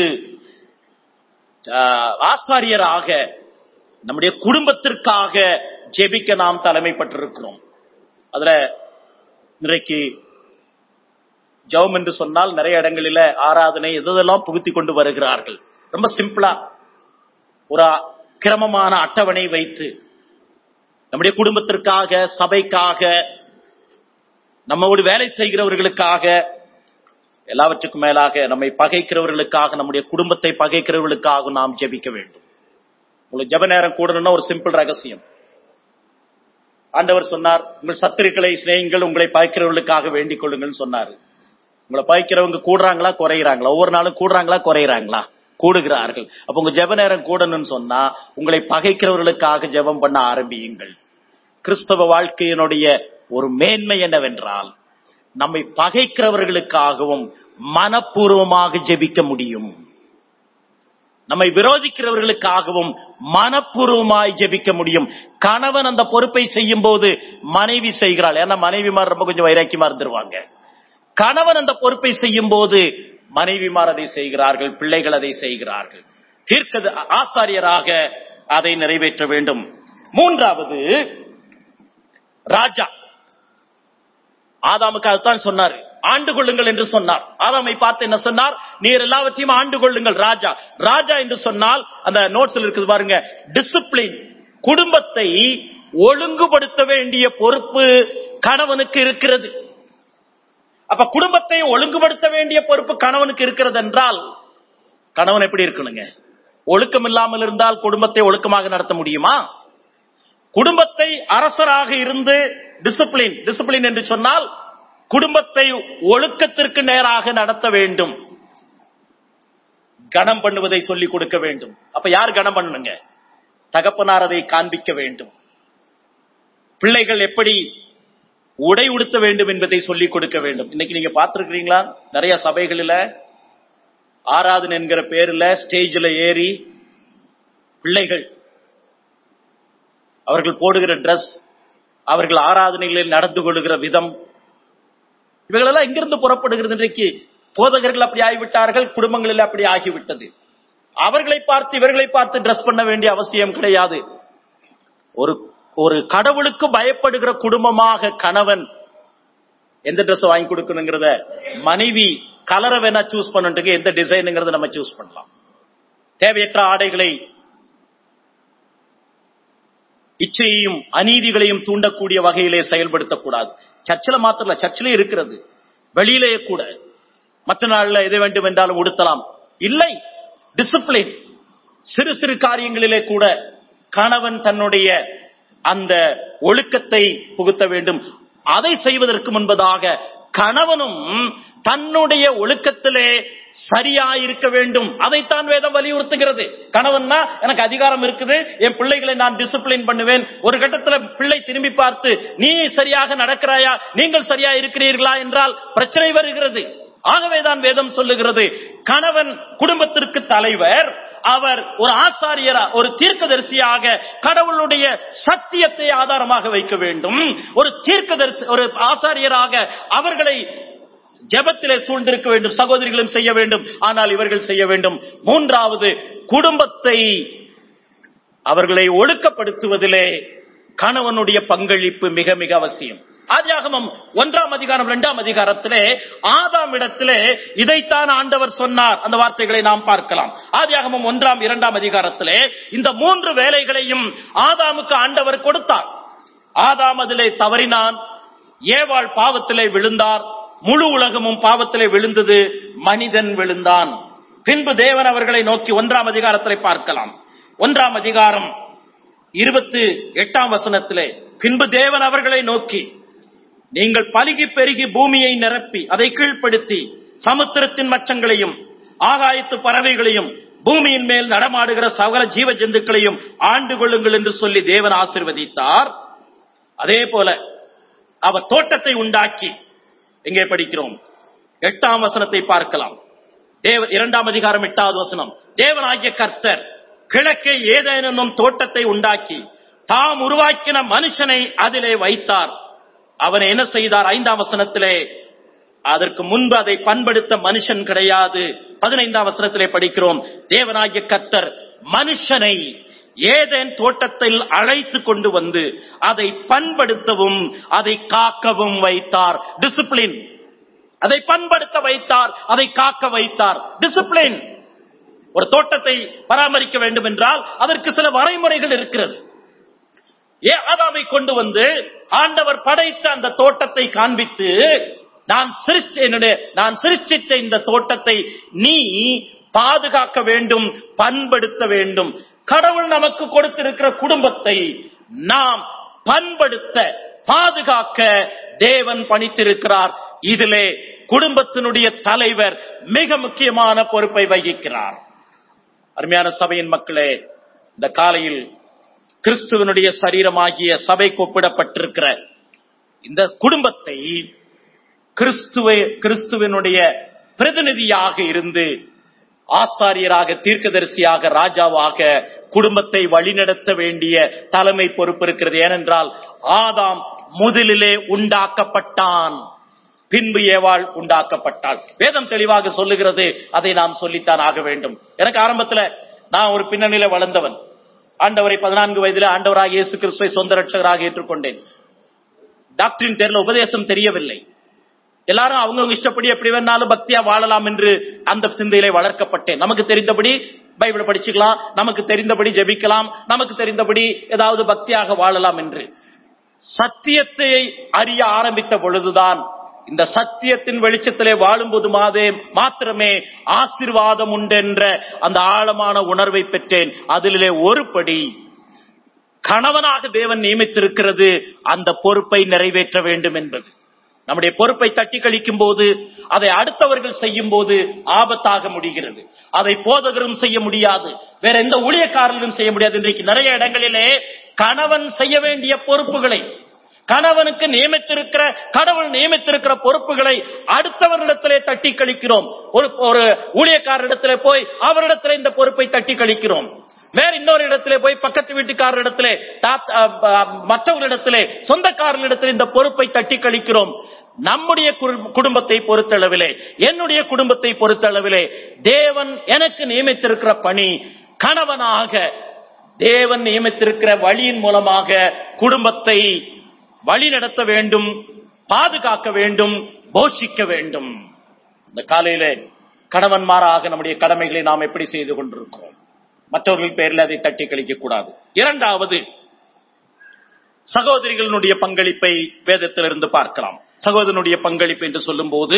ஆஹ், ஆசாரியராக நம்முடைய குடும்பத்திற்காக ஜெபிக்க நாம் தலைமைப்பட்டிருக்கிறோம் அதுல இன்றைக்கு ஜெபம் என்று சொன்னால் நிறைய இடங்களில ஆராதனை எதெல்லாம் புகுத்தி கொண்டு வருகிறார்கள் ரொம்ப சிம்பிளா ஒரு கிரமமான அட்டவணை வைத்து நம்முடைய குடும்பத்திற்காக சபைக்காக நம்மோடு வேலை செய்கிறவர்களுக்காக எல்லாவற்றுக்கும் மேலாக நம்மை பகைக்கிறவர்களுக்காக நம்முடைய குடும்பத்தை பகைக்கிறவர்களுக்காக நாம் ஜெபிக்க வேண்டும் உங்களுக்கு ஜெப நேரம் கூடணும்னா ஒரு சிம்பிள் ரகசியம் ஆண்டவர் சொன்னார் உங்கள் சத்துருக்களை சிநேகிங்கள் உங்களை பகைக்கிறவர்களுக்காக வேண்டிக் கொள்ளுங்கள் சொன்னார் உங்களை பகைக்கிறவங்க கூடுறாங்களா குறையிறாங்களா ஒவ்வொரு நாளும் கூடுறாங்களா குறையிறாங்களா கூடுகிறார்கள் அப்ப உங்க ஜெப நேரம் கூடணும்னு சொன்னா உங்களை பகைக்கிறவர்களுக்காக ஜெபம் பண்ண ஆரம்பியுங்கள் கிறிஸ்தவ வாழ்க்கையினுடைய ஒரு மேன்மை என்னவென்றால் நம்மை பகைக்கிறவர்களுக்காகவும் மனப்பூர்வமாக ஜெபிக்க முடியும் நம்மை விரோதிக்கிறவர்களுக்காகவும் மனப்பூர்வமாய் ஜெபிக்க முடியும் கணவன் அந்த பொறுப்பை செய்யும் போது மனைவி செய்கிறாள் ஏன்னா மனைவிமார் ரொம்ப கொஞ்சம் வைராக்கியமா இருந்துருவாங்க கணவன் அந்த பொறுப்பை செய்யும் போது மனைவிமார் அதை செய்கிறார்கள் பிள்ளைகள் அதை செய்கிறார்கள் தீர்க்க ஆசாரியராக அதை நிறைவேற்ற வேண்டும் மூன்றாவது ராஜா ஆதாமுக்கு அதுதான் சொன்னார் ஆண்டு கொள்ளுங்கள் என்று சொன்னார் ஆதாமை பார்த்து என்ன சொன்னார் நீர் எல்லாவற்றையும் ஆண்டு கொள்ளுங்கள் ராஜா ராஜா என்று சொன்னால் அந்த நோட்ஸ்ல இருக்குது பாருங்க டிசிப்ளின் குடும்பத்தை ஒழுங்குபடுத்த வேண்டிய பொறுப்பு கணவனுக்கு இருக்கிறது அப்ப குடும்பத்தை ஒழுங்குபடுத்த வேண்டிய பொறுப்பு கணவனுக்கு இருக்கிறது என்றால் கணவன் எப்படி இருக்கணுங்க ஒழுக்கம் இல்லாமல் இருந்தால் குடும்பத்தை ஒழுக்கமாக நடத்த முடியுமா குடும்பத்தை அரசராக இருந்து டிசிப்ளின் டிசிப்ளின் என்று சொன்னால் குடும்பத்தை ஒழுக்கத்திற்கு நேராக நடத்த வேண்டும் கணம் பண்ணுவதை சொல்லிக் கொடுக்க வேண்டும் அப்ப யார் கணம் பண்ணணுங்க தகப்பனார் அதை காண்பிக்க வேண்டும் பிள்ளைகள் எப்படி உடை உடுத்த வேண்டும் என்பதை சொல்லிக் கொடுக்க வேண்டும் இன்னைக்கு நீங்க பார்த்திருக்கிறீங்களா நிறைய சபைகளில ஆராதனை என்கிற பேர்ல ஸ்டேஜில் ஏறி பிள்ளைகள் அவர்கள் போடுகிற டிரஸ் அவர்கள் ஆராதனைகளில் நடந்து கொள்கிற விதம் இவைகளெல்லாம் எங்கிருந்து புறப்படுகிறது இன்றைக்கு போதகர்கள் அப்படி ஆகிவிட்டார்கள் குடும்பங்களில் அப்படி ஆகிவிட்டது அவர்களை பார்த்து இவர்களை பார்த்து டிரஸ் பண்ண வேண்டிய அவசியம் கிடையாது ஒரு ஒரு கடவுளுக்கு பயப்படுகிற குடும்பமாக கணவன் எந்த ட்ரெஸ் வாங்கி கொடுக்கணுங்கிறத மனைவி கலரை வேணா சூஸ் பண்ணிட்டு எந்த டிசைனுங்கிறத நம்ம சூஸ் பண்ணலாம் தேவையற்ற ஆடைகளை இச்சையையும் அநீதிகளையும் தூண்டக்கூடிய வகையிலே செயல்படுத்தக்கூடாது சர்ச்சில் மாத்திரல சர்ச்சிலே இருக்கிறது வெளியிலேயே கூட மற்ற நாள்ல எதை வேண்டும் என்றாலும் உடுத்தலாம் இல்லை டிசிப்ளின் சிறு சிறு காரியங்களிலே கூட கணவன் தன்னுடைய அந்த ஒழுக்கத்தை புகுத்த வேண்டும் அதை செய்வதற்கு முன்பதாக கணவனும் தன்னுடைய ஒழுக்கத்திலே சரியா இருக்க வேண்டும் அதைத்தான் வேதம் வலியுறுத்துகிறது கணவன்னா எனக்கு அதிகாரம் இருக்குது என் பிள்ளைகளை நான் டிசிப்ளின் பண்ணுவேன் ஒரு கட்டத்துல பிள்ளை திரும்பி பார்த்து நீ சரியாக நடக்கிறாயா நீங்கள் சரியா இருக்கிறீர்களா என்றால் பிரச்சனை வருகிறது ஆகவேதான் வேதம் சொல்லுகிறது கணவன் குடும்பத்திற்கு தலைவர் அவர் ஒரு ஆசாரியரா ஒரு தீர்க்கதரிசியாக கடவுளுடைய சத்தியத்தை ஆதாரமாக வைக்க வேண்டும் ஒரு தீர்க்கதரிசி ஒரு ஆசாரியராக அவர்களை ஜெபத்திலே சூழ்ந்திருக்க வேண்டும் சகோதரிகளும் செய்ய வேண்டும் ஆனால் இவர்கள் செய்ய வேண்டும் மூன்றாவது குடும்பத்தை அவர்களை ஒழுக்கப்படுத்துவதிலே கணவனுடைய பங்களிப்பு மிக மிக அவசியம் ஆதியாகமம் ஒன்றாம் அதிகாரம் இரண்டாம் அதிகாரத்திலே ஆதாம் இடத்திலே இதைத்தான் ஆண்டவர் சொன்னார் அந்த வார்த்தைகளை நாம் பார்க்கலாம் ஆதியாகமம் ஒன்றாம் இரண்டாம் அதிகாரத்திலே இந்த மூன்று வேலைகளையும் ஆதாமுக்கு ஆண்டவர் கொடுத்தார் ஆதாம் அதிலே தவறினான் ஏவாள் பாவத்திலே விழுந்தார் முழு உலகமும் பாவத்திலே விழுந்தது மனிதன் விழுந்தான் பின்பு தேவன் அவர்களை நோக்கி ஒன்றாம் அதிகாரத்திலே பார்க்கலாம் ஒன்றாம் அதிகாரம் இருபத்தி எட்டாம் வசனத்திலே பின்பு தேவன் அவர்களை நோக்கி நீங்கள் பலுகி பெருகி பூமியை நிரப்பி அதை கீழ்ப்படுத்தி சமுத்திரத்தின் மச்சங்களையும் ஆகாயத்து பறவைகளையும் பூமியின் மேல் நடமாடுகிற சகல ஜீவ ஜந்துக்களையும் ஆண்டு கொள்ளுங்கள் என்று சொல்லி தேவன் ஆசிர்வதித்தார் அதே போல அவர் தோட்டத்தை உண்டாக்கி எங்கே படிக்கிறோம் எட்டாம் வசனத்தை பார்க்கலாம் தேவ இரண்டாம் அதிகாரம் எட்டாவது வசனம் தேவனாகிய கர்த்தர் கிழக்கே ஏதேனும் தோட்டத்தை உண்டாக்கி தாம் உருவாக்கின மனுஷனை அதிலே வைத்தார் அவன் என்ன செய்தார் ஐந்தாம் வசனத்திலே அதற்கு முன்பு அதை பண்படுத்த மனுஷன் கிடையாது பதினைந்தாம் வசனத்திலே படிக்கிறோம் தேவனாகிய கர்த்தர் மனுஷனை ஏதேன் தோட்டத்தில் அழைத்து கொண்டு வந்து அதை பண்படுத்தவும் அதை காக்கவும் வைத்தார் டிசிப்ளின் அதை பண்படுத்த வைத்தார் அதை காக்க வைத்தார் டிசிப்ளின் ஒரு தோட்டத்தை பராமரிக்க வேண்டும் என்றால் அதற்கு சில வரைமுறைகள் இருக்கிறது ஏ ஆதாமை கொண்டு வந்து ஆண்டவர் படைத்த அந்த தோட்டத்தை காண்பித்து நான் சிருஷ்டி என்னுடைய நான் சிருஷ்டித்த இந்த தோட்டத்தை நீ பாதுகாக்க வேண்டும் பண்படுத்த வேண்டும் கடவுள் நமக்கு கொடுத்திருக்கிற குடும்பத்தை நாம் பண்படுத்த பாதுகாக்க தேவன் பணித்திருக்கிறார் இதிலே குடும்பத்தினுடைய தலைவர் மிக முக்கியமான பொறுப்பை வகிக்கிறார் அருமையான சபையின் மக்களே இந்த காலையில் கிறிஸ்துவனுடைய சரீரமாகிய சபைக்கு ஒப்பிடப்பட்டிருக்கிற இந்த குடும்பத்தை கிறிஸ்துவ கிறிஸ்துவனுடைய பிரதிநிதியாக இருந்து ஆசாரியராக தீர்க்கதரிசியாக ராஜாவாக குடும்பத்தை வழிநடத்த வேண்டிய தலைமை பொறுப்பு இருக்கிறது ஏனென்றால் ஆதாம் முதலிலே உண்டாக்கப்பட்டான் பின்பு ஏவாள் உண்டாக்கப்பட்டாள் வேதம் தெளிவாக சொல்லுகிறது அதை நாம் சொல்லித்தான் ஆக வேண்டும் எனக்கு ஆரம்பத்துல நான் ஒரு பின்னணியில வளர்ந்தவன் ஆண்டவரை பதினான்கு வயதில ஆண்டவராக இயேசு கிறிஸ்துவை சொந்த ரட்சகராக ஏற்றுக்கொண்டேன் டாக்டரின் தெரியல உபதேசம் தெரியவில்லை எல்லாரும் அவங்கவுங்க இஷ்டப்படி எப்படி வேணாலும் பக்தியா வாழலாம் என்று அந்த சிந்தையிலே வளர்க்கப்பட்டேன் நமக்கு தெரிந்தபடி பைபிளை படிச்சுக்கலாம் நமக்கு தெரிந்தபடி ஜெபிக்கலாம் நமக்கு தெரிந்தபடி ஏதாவது பக்தியாக வாழலாம் என்று சத்தியத்தை அறிய ஆரம்பித்த பொழுதுதான் இந்த சத்தியத்தின் வெளிச்சத்திலே வாழும்போது மாதே மாத்திரமே ஆசிர்வாதம் உண்டென்ற அந்த ஆழமான உணர்வை பெற்றேன் அதிலே ஒரு படி கணவனாக தேவன் நியமித்திருக்கிறது அந்த பொறுப்பை நிறைவேற்ற வேண்டும் என்பது நம்முடைய பொறுப்பை தட்டி கழிக்கும் போது அதை அடுத்தவர்கள் செய்யும் போது ஆபத்தாக முடிகிறது அதை போதகரும் செய்ய முடியாது வேற எந்த ஊழியக்காரர்களும் செய்ய முடியாது இன்றைக்கு நிறைய இடங்களிலே கணவன் செய்ய வேண்டிய பொறுப்புகளை கணவனுக்கு நியமித்திருக்கிற கடவுள் நியமித்திருக்கிற பொறுப்புகளை அடுத்தவரிடத்திலே தட்டி கழிக்கிறோம் ஒரு ஒரு ஊழியக்காரரிடத்திலே போய் அவரிடத்திலே இந்த பொறுப்பை தட்டி கழிக்கிறோம் வேற இன்னொரு இடத்திலே போய் பக்கத்து வீட்டுக்காரரிடத்திலே மற்றவர்களிடத்திலே சொந்தக்காரர்களிடத்திலே இந்த பொறுப்பை தட்டி கழிக்கிறோம் நம்முடைய குடும்பத்தை பொறுத்தளவிலே என்னுடைய குடும்பத்தை பொறுத்தளவிலே தேவன் எனக்கு நியமித்திருக்கிற பணி கணவனாக தேவன் நியமித்திருக்கிற வழியின் மூலமாக குடும்பத்தை வழி நடத்த வேண்டும் பாதுகாக்க வேண்டும் போஷிக்க வேண்டும் இந்த காலையில கணவன்மாராக நம்முடைய கடமைகளை நாம் எப்படி செய்து கொண்டிருக்கிறோம் மற்றவர்கள் பேரில் அதை தட்டி கழிக்க கூடாது இரண்டாவது சகோதரிகளுடைய பங்களிப்பை வேதத்திலிருந்து பார்க்கலாம் சகோதரனுடைய பங்களிப்பு என்று சொல்லும் போது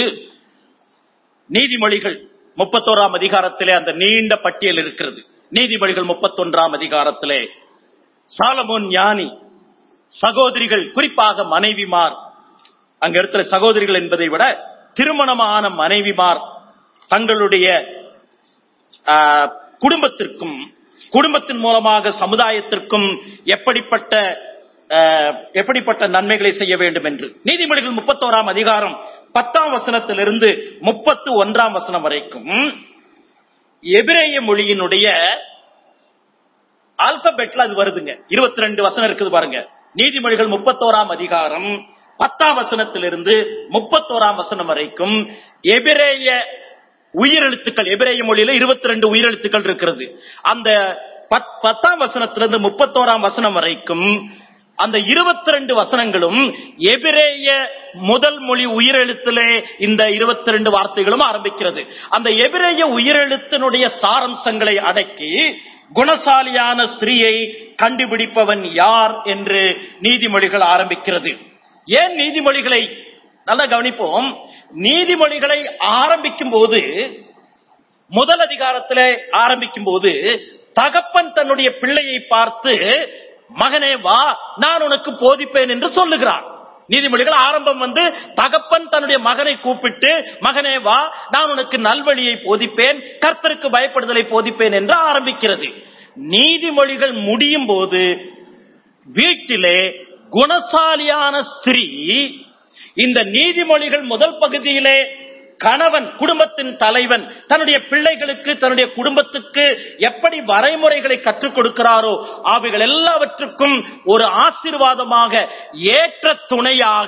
நீதிமொழிகள் முப்பத்தோராம் அதிகாரத்திலே அந்த நீண்ட பட்டியல் இருக்கிறது நீதிமொழிகள் முப்பத்தொன்றாம் அதிகாரத்திலே சாலமோன் ஞானி சகோதரிகள் குறிப்பாக மனைவிமார் அங்க இடத்துல சகோதரிகள் என்பதை விட திருமணமான மனைவிமார் தங்களுடைய ஆஹ், குடும்பத்திற்கும் குடும்பத்தின் மூலமாக சமுதாயத்திற்கும் எப்படிப்பட்ட ஆஹ், எப்படிப்பட்ட நன்மைகளை செய்ய வேண்டும் என்று நீதிமொழிகள் முப்பத்தோராம் அதிகாரம் பத்தாம் வசனத்திலிருந்து முப்பத்து ஒன்றாம் வசனம் வரைக்கும் எபிரேய மொழியினுடைய ஆல்பபெட்ல அது வருதுங்க இருபத்தி ரெண்டு வசனம் இருக்குது பாருங்க நீதிமொழிகள் முப்பத்தோராம் அதிகாரம் பத்தாம் வசனத்திலிருந்து முப்பத்தோராம் வசனம் வரைக்கும் எபிரேய உயிரெழுத்துக்கள் எபிரேய மொழியில இருபத்தி ரெண்டு உயிரெழுத்துக்கள் இருக்கிறது அந்த பத்- பத்தாம் வசனத்திலிருந்து முப்பத்தோராம் வசனம் வரைக்கும் அந்த இருபத்தி ரெண்டு வசனங்களும் எபிரேய முதல் மொழி உயிரெழுத்திலே இந்த இருபத்தி ரெண்டு வார்த்தைகளும் ஆரம்பிக்கிறது அந்த எபிரேய உயிரெழுத்தினுடைய சாரம்சங்களை அடக்கி குணசாலியான ஸ்திரீயை கண்டுபிடிப்பவன் யார் என்று நீதிமொழிகள் ஆரம்பிக்கிறது ஏன் நீதிமொழிகளை நல்லா கவனிப்போம் நீதிமொழிகளை ஆரம்பிக்கும் போது முதல் அதிகாரத்திலே ஆரம்பிக்கும் போது தகப்பன் தன்னுடைய பிள்ளையை பார்த்து மகனே வா நான் உனக்கு போதிப்பேன் என்று சொல்லுகிறார் நீதிமொழிகள் ஆரம்பம் வந்து தகப்பன் தன்னுடைய மகனை கூப்பிட்டு மகனே வா நான் உனக்கு நல்வழியை போதிப்பேன் கர்த்தருக்கு பயப்படுதலை போதிப்பேன் என்று ஆரம்பிக்கிறது நீதிமொழிகள் முடியும் போது வீட்டிலே குணசாலியான ஸ்திரீ இந்த நீதிமொழிகள் முதல் பகுதியிலே கணவன் குடும்பத்தின் தலைவன் தன்னுடைய பிள்ளைகளுக்கு தன்னுடைய குடும்பத்துக்கு எப்படி வரைமுறைகளை கற்றுக் கொடுக்கிறாரோ அவைகள் எல்லாவற்றுக்கும் ஒரு ஆசீர்வாதமாக ஏற்ற துணையாக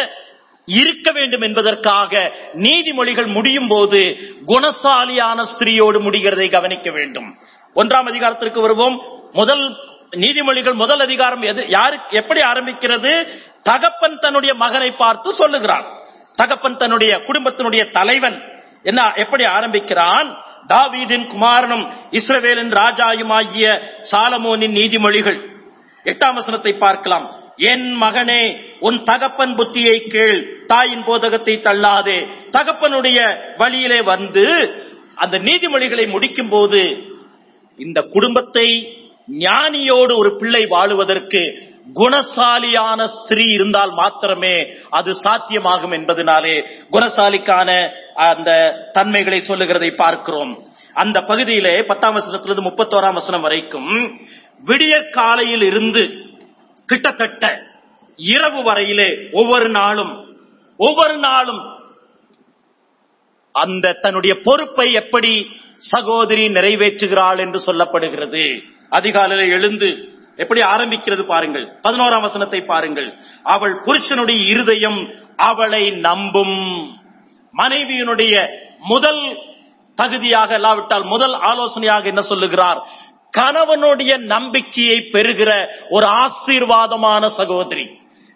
இருக்க வேண்டும் என்பதற்காக நீதிமொழிகள் முடியும் போது குணசாலியான ஸ்திரீயோடு முடிகிறதை கவனிக்க வேண்டும் ஒன்றாம் அதிகாரத்திற்கு வருவோம் முதல் நீதிமொழிகள் முதல் அதிகாரம் எது யாருக்கு எப்படி ஆரம்பிக்கிறது தகப்பன் தன்னுடைய மகனை பார்த்து சொல்லுகிறான் தகப்பன் தன்னுடைய குடும்பத்தினுடைய தலைவன் என்ன எப்படி ஆரம்பிக்கிறான் தாவீதின் குமாரனும் இஸ்ரவேலின் ராஜாயுமாகிய சாலமோனின் நீதிமொழிகள் எட்டாம் வசனத்தை பார்க்கலாம் என் மகனே உன் தகப்பன் புத்தியை கேள் தாயின் போதகத்தை தள்ளாதே தகப்பனுடைய வழியிலே வந்து அந்த நீதிமொழிகளை முடிக்கும் போது இந்த குடும்பத்தை ஞானியோடு ஒரு பிள்ளை வாழுவதற்கு குணசாலியான ஸ்திரீ இருந்தால் மாத்திரமே அது சாத்தியமாகும் என்பதனாலே குணசாலிக்கான அந்த தன்மைகளை சொல்லுகிறதை பார்க்கிறோம் அந்த பகுதியிலே பத்தாம் வசனத்திலிருந்து முப்பத்தோராம் வசனம் வரைக்கும் விடியற் காலையில் இருந்து கிட்டத்தட்ட இரவு வரையிலே ஒவ்வொரு நாளும் ஒவ்வொரு நாளும் அந்த தன்னுடைய பொறுப்பை எப்படி சகோதரி நிறைவேற்றுகிறாள் என்று சொல்லப்படுகிறது அதிகாலையில் எழுந்து எப்படி ஆரம்பிக்கிறது பாருங்கள் பதினோராம் வசனத்தை பாருங்கள் அவள் புருஷனுடைய இருதயம் அவளை நம்பும் மனைவியினுடைய முதல் தகுதியாக இல்லாவிட்டால் முதல் ஆலோசனையாக என்ன சொல்லுகிறார் கணவனுடைய நம்பிக்கையை பெறுகிற ஒரு ஆசீர்வாதமான சகோதரி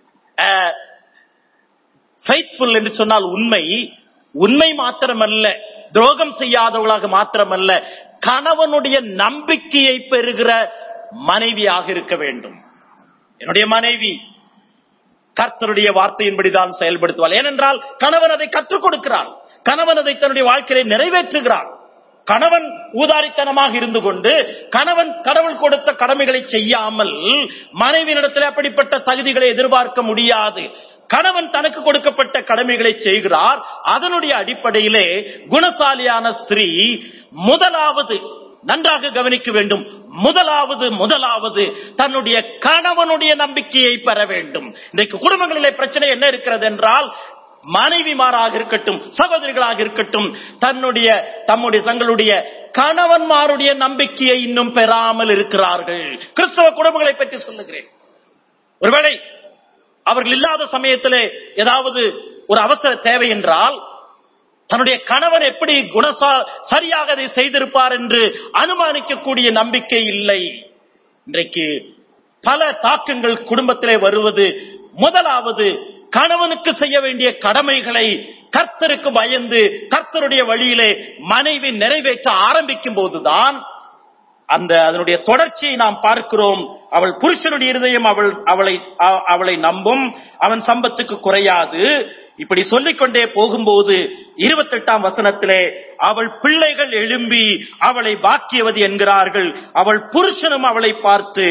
ஃபைத்ஃபுல் என்று சொன்னால் உண்மை உண்மை மாத்திரமல்ல துரோகம் செய்யாதவளாக மாத்திரமல்ல கணவனுடைய நம்பிக்கையை பெறுகிற மனைவியாக இருக்க வேண்டும் என்னுடைய மனைவி கர்த்தருடைய வார்த்தையின்படிதான் செயல்படுத்துவாள் ஏனென்றால் கணவன் அதை கற்றுக் கொடுக்கிறார் கணவன் அதை தன்னுடைய வாழ்க்கையை நிறைவேற்றுகிறார் கணவன் ஊதாரித்தனமாக இருந்து கொண்டு கணவன் கடவுள் கொடுத்த கடமைகளை செய்யாமல் மனைவியினிடத்தில் அப்படிப்பட்ட தகுதிகளை எதிர்பார்க்க முடியாது கணவன் தனக்கு கொடுக்கப்பட்ட கடமைகளை செய்கிறார் அதனுடைய அடிப்படையிலே குணசாலியான ஸ்திரீ முதலாவது நன்றாக கவனிக்க வேண்டும் முதலாவது முதலாவது தன்னுடைய கணவனுடைய நம்பிக்கையை பெற வேண்டும் இன்றைக்கு குடும்பங்களிலே பிரச்சனை என்ன இருக்கிறது என்றால் மனைவிமாராக இருக்கட்டும் சகோதரிகளாக இருக்கட்டும் தன்னுடைய தம்முடைய தங்களுடைய கணவன்மாருடைய நம்பிக்கையை இன்னும் பெறாமல் இருக்கிறார்கள் கிறிஸ்தவ குடும்பங்களை பற்றி சொல்லுகிறேன் ஒருவேளை அவர்கள் இல்லாத சமயத்திலே ஏதாவது ஒரு அவசர தேவை என்றால் தன்னுடைய கணவன் எப்படி குணசா சரியாக அதை செய்திருப்பார் என்று அனுமானிக்கக்கூடிய நம்பிக்கை இல்லை இன்றைக்கு பல தாக்கங்கள் குடும்பத்திலே வருவது முதலாவது கணவனுக்கு செய்ய வேண்டிய கடமைகளை கர்த்தருக்கு பயந்து கர்த்தருடைய வழியிலே மனைவி நிறைவேற்ற ஆரம்பிக்கும் போதுதான் அந்த அதனுடைய தொடர்ச்சியை நாம் பார்க்கிறோம் அவள் புருஷனுடைய இருதயம் அவள் அவளை அவளை நம்பும் அவன் சம்பத்துக்கு குறையாது இப்படி சொல்லிக்கொண்டே போகும்போது இருபத்தெட்டாம் வசனத்திலே அவள் பிள்ளைகள் எழும்பி அவளை பாக்கியவதி என்கிறார்கள் அவள் புருஷனும் அவளை பார்த்து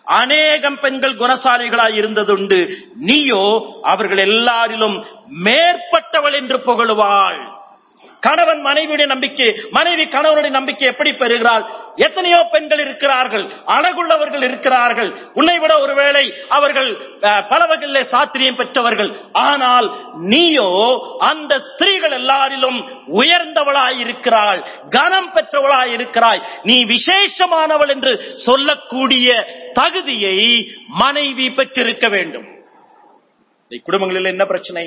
அநேகம் பெண்கள் குணசாலிகளாய் இருந்ததுண்டு நீயோ அவர்கள் எல்லாரிலும் மேற்பட்டவள் என்று புகழுவாள் கணவன் மனைவியுடைய நம்பிக்கை மனைவி கணவனுடைய நம்பிக்கை எப்படி பெறுகிறாள் எத்தனையோ பெண்கள் இருக்கிறார்கள் அழகுள்ளவர்கள் இருக்கிறார்கள் உன்னை விட ஒருவேளை அவர்கள் அஹ், பல வகையிலே சாத்திரியம் பெற்றவர்கள் ஆனால் நீயோ அந்த ஸ்திரீகள் எல்லாரிலும் உயர்ந்தவளாய் இருக்கிறாள் கனம் பெற்றவளாய் இருக்கிறாய் நீ விசேஷமானவள் என்று சொல்லக்கூடிய தகுதியை மனைவி பெற்றிருக்க வேண்டும் இந்த குடும்பங்களில் என்ன பிரச்சனை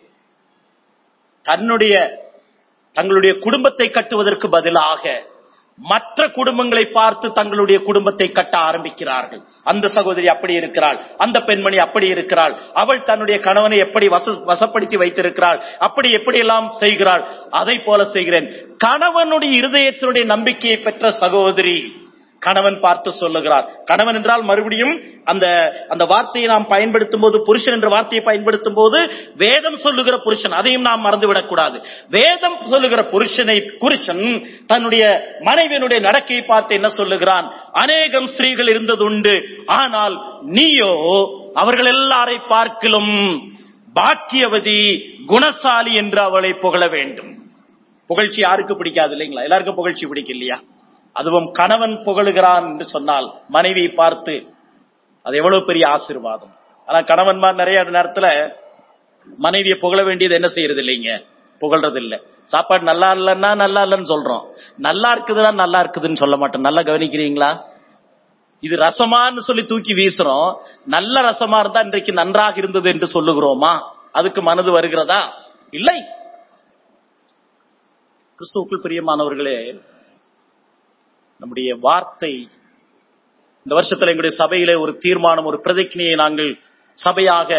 தன்னுடைய தங்களுடைய குடும்பத்தை கட்டுவதற்கு பதிலாக மற்ற குடும்பங்களை பார்த்து தங்களுடைய குடும்பத்தை கட்ட ஆரம்பிக்கிறார்கள் அந்த சகோதரி அப்படி இருக்கிறாள் அந்த பெண்மணி அப்படி இருக்கிறாள் அவள் தன்னுடைய கணவனை எப்படி வச வசப்படுத்தி வைத்திருக்கிறாள் அப்படி எப்படி எல்லாம் செய்கிறாள் அதை போல செய்கிறேன் கணவனுடைய இருதயத்தினுடைய நம்பிக்கையை பெற்ற சகோதரி கணவன் பார்த்து சொல்லுகிறார் கணவன் என்றால் மறுபடியும் அந்த அந்த வார்த்தையை நாம் பயன்படுத்தும் போது புருஷன் என்ற வார்த்தையை பயன்படுத்தும் போது வேதம் சொல்லுகிற புருஷன் அதையும் நாம் மறந்துவிடக் கூடாது வேதம் சொல்லுகிற புருஷனை புருஷன் தன்னுடைய மனைவியினுடைய நடக்கையை பார்த்து என்ன சொல்லுகிறான் அநேகம் ஸ்திரீகள் இருந்ததுண்டு ஆனால் நீயோ அவர்கள் எல்லாரை பார்க்கிலும் பாக்கியவதி குணசாலி என்று அவளை புகழ வேண்டும் புகழ்ச்சி யாருக்கு பிடிக்காது இல்லைங்களா எல்லாருக்கும் புகழ்ச்சி பிடிக்கும் இல்லையா அதுவும் கணவன் புகழுகிறான் என்று சொன்னால் மனைவியை பார்த்து அது எவ்வளவு பெரிய ஆசீர்வாதம் ஆனா கணவன்மார் நிறைய நேரத்துல மனைவியை புகழ வேண்டியது என்ன செய்யறது இல்லைங்க புகழ்றது இல்ல சாப்பாடு நல்லா இல்லைன்னா நல்லா இல்லைன்னு சொல்றோம் நல்லா இருக்குதுன்னா நல்லா இருக்குதுன்னு சொல்ல மாட்டோம் நல்லா கவனிக்கிறீங்களா இது ரசமான்னு சொல்லி தூக்கி வீசுறோம் நல்ல ரசமா இருந்தா இன்றைக்கு நன்றாக இருந்தது என்று சொல்லுகிறோமா அதுக்கு மனது வருகிறதா இல்லை கிறிஸ்துவுக்குள் பிரியமானவர்களே நம்முடைய வார்த்தை இந்த வருஷத்துல எங்களுடைய சபையிலே ஒரு தீர்மானம் ஒரு பிரதிജ്ഞையை நாங்கள் சபையாக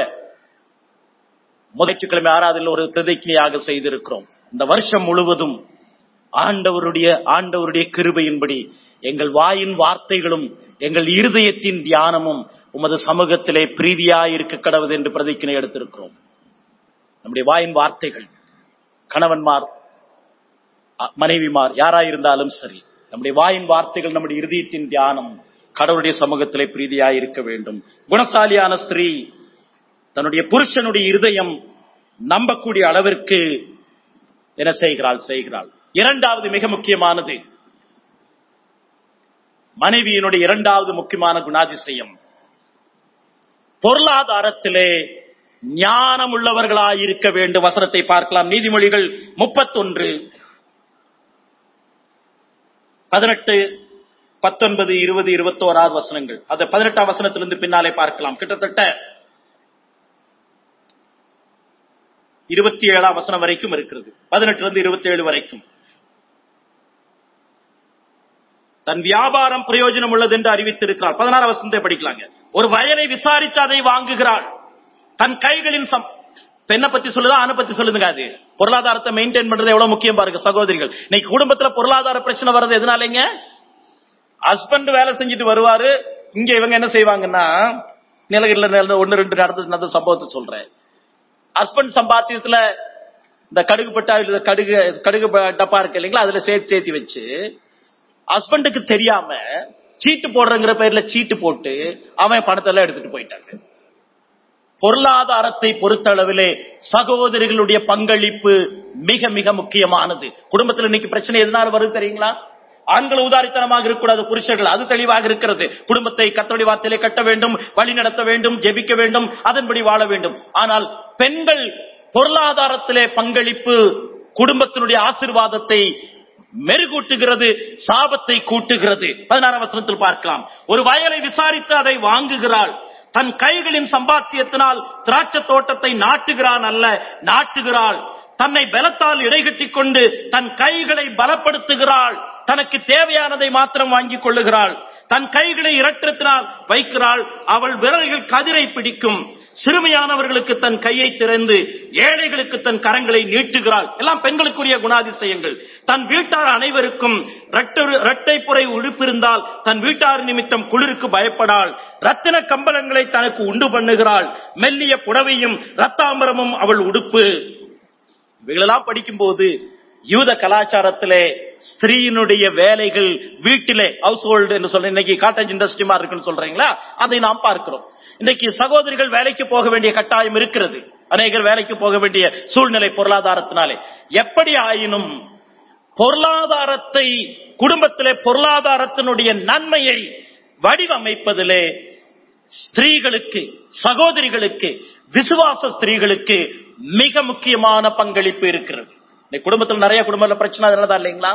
முதற்கிழமை ஆறாவதில் ஒரு பிரதிജ്ഞையாக செய்திருக்கிறோம் இந்த வருஷம் முழுவதும் ஆண்டவருடைய ஆண்டவருடைய கிருபையின்படி எங்கள் வாயின் வார்த்தைகளும் எங்கள் இருதயத்தின் தியானமும் உமது சமூகத்திலே பிரீதியாய் இருக்க கடவுது என்று பிரதிജ്ഞை எடுத்திருக்கிறோம் நம்முடைய வாயின் வார்த்தைகள் கணவன்மார் அ- மனைவிமார் யாராயிருந்தாலும் சரி நம்முடைய வாயின் வார்த்தைகள் நம்முடைய இருதயத்தின் தியானம் கடவுளுடைய சமூகத்திலே பிரீதியாய் இருக்க வேண்டும் குணசாலியான ஸ்திரீ தன்னுடைய புருஷனுடைய இருதயம் நம்பக்கூடிய அளவிற்கு என்ன செய்கிறாள் செய்கிறாள் இரண்டாவது மிக முக்கியமானது மனைவியினுடைய இரண்டாவது முக்கியமான குணாதிசயம் பொருளாதாரத்திலே ஞானம் உள்ளவர்களாய் இருக்க வேண்டும் வசனத்தை பார்க்கலாம் நீதிமொழிகள் முப்பத்தொன்று பதினெட்டு பத்தொன்பது இருபது இருபத்தோராறு வசனங்கள் அந்த பதினெட்டாம் வசனத்திலிருந்து பின்னாலே பார்க்கலாம் கிட்டத்தட்ட இருபத்தி ஏழாம் வசனம் வரைக்கும் இருக்கிறது பதினெட்டுல இருந்து இருபத்தி ஏழு வரைக்கும் தன் வியாபாரம் பிரயோஜனம் உள்ளது என்று அறிவித்திருக்கிறார் பதினாறு வசனத்தை படிக்கலாங்க ஒரு வயலை விசாரித்து அதை வாங்குகிறாள் தன் கைகளின் சம் பெண்ணை பத்தி சொல்லுதா ஆணை பத்தி சொல்லுதுங்க அது பொருளாதாரத்தை மெயின்டைன் பண்றது எவ்வளவு முக்கியம் பாருங்க சகோதரிகள் இன்னைக்கு குடும்பத்துல பொருளாதார பிரச்சனை வர்றது எதனாலங்க ஹஸ்பண்ட் வேலை செஞ்சுட்டு வருவாரு இங்க இவங்க என்ன செய்வாங்கன்னா நிலகிரில நடந்த ஒன்னு ரெண்டு நடந்த நடந்த சம்பவத்தை சொல்றேன் ஹஸ்பண்ட் சம்பாத்தியத்துல இந்த கடுகு பட்டா இல்ல கடுகு கடுகு ப- டப்பா இருக்கு இல்லைங்களா அதுல சேர்த்து சேர்த்து வச்சு ஹஸ்பண்டுக்கு தெரியாம சீட்டு போடுறங்கிற பேர்ல சீட்டு போட்டு அவன் பணத்தை எல்லாம் எடுத்துட்டு போயிட்டாங்க பொருளாதாரத்தை பொறுத்தளவிலே சகோதரிகளுடைய பங்களிப்பு மிக மிக முக்கியமானது குடும்பத்தில் இன்னைக்கு பிரச்சனை எதனால வருது தெரியுங்களா ஆண்கள் உதாரித்தனமாக இருக்கக்கூடாது புருஷர்கள் அது தெளிவாக இருக்கிறது குடும்பத்தை கத்தோடி வார்த்தையிலே கட்ட வேண்டும் வழி நடத்த வேண்டும் ஜெபிக்க வேண்டும் அதன்படி வாழ வேண்டும் ஆனால் பெண்கள் பொருளாதாரத்திலே பங்களிப்பு குடும்பத்தினுடைய ஆசிர்வாதத்தை மெருகூட்டுகிறது சாபத்தை கூட்டுகிறது பதினாறாம் வசனத்தில் பார்க்கலாம் ஒரு வயலை விசாரித்து அதை வாங்குகிறாள் தன் கைகளின் சம்பாத்தியத்தினால் திராட்சை தோட்டத்தை நாட்டுகிறான் அல்ல நாட்டுகிறாள் தன்னை பலத்தால் இடைகட்டிக் கொண்டு தன் கைகளை பலப்படுத்துகிறாள் தனக்கு தேவையானதை மாத்திரம் வாங்கிக் கொள்ளுகிறாள் தன் கைகளை இரட்டத்தினால் வைக்கிறாள் அவள் விரல்கள் கதிரை பிடிக்கும் சிறுமியானவர்களுக்கு தன் கையை திறந்து ஏழைகளுக்கு தன் கரங்களை நீட்டுகிறாள் எல்லாம் பெண்களுக்குரிய குணாதிசயங்கள் தன் வீட்டார் அனைவருக்கும் இரட்டொரு- இரட்டைப்புரை உடுப்பிருந்தால் தன் வீட்டார் நிமித்தம் குளிருக்கு பயப்படாள் ரத்தின கம்பளங்களை தனக்கு உண்டு பண்ணுகிறாள் மெல்லிய புடவையும் ரத்தாம்பரமும் அவள் உடுப்பு இவைகளெல்லாம் படிக்கும்போது யூத கலாச்சாரத்திலே ஸ்திரீயினுடைய வேலைகள் வீட்டிலே ஹவுஸ் ஹோல்டு என்று சொல்ற இன்னைக்கு காட்டேஜ் இண்டஸ்ட்ரி மாதிரி இருக்குன்னு சொல்றீங்களா அதை நாம் பார்க்கிறோம் இன்னைக்கு சகோதரிகள் வேலைக்கு போக வேண்டிய கட்டாயம் இருக்கிறது அநேகர் வேலைக்கு போக வேண்டிய சூழ்நிலை பொருளாதாரத்தினாலே எப்படி ஆயினும் பொருளாதாரத்தை குடும்பத்திலே பொருளாதாரத்தினுடைய நன்மையை வடிவமைப்பதிலே ஸ்திரீகளுக்கு சகோதரிகளுக்கு விசுவாச ஸ்திரீகளுக்கு மிக முக்கியமான பங்களிப்பு இருக்கிறது இந்த குடும்பத்தில் நிறைய குடும்பத்துல பிரச்சனை அதனாலதான் இல்லைங்களா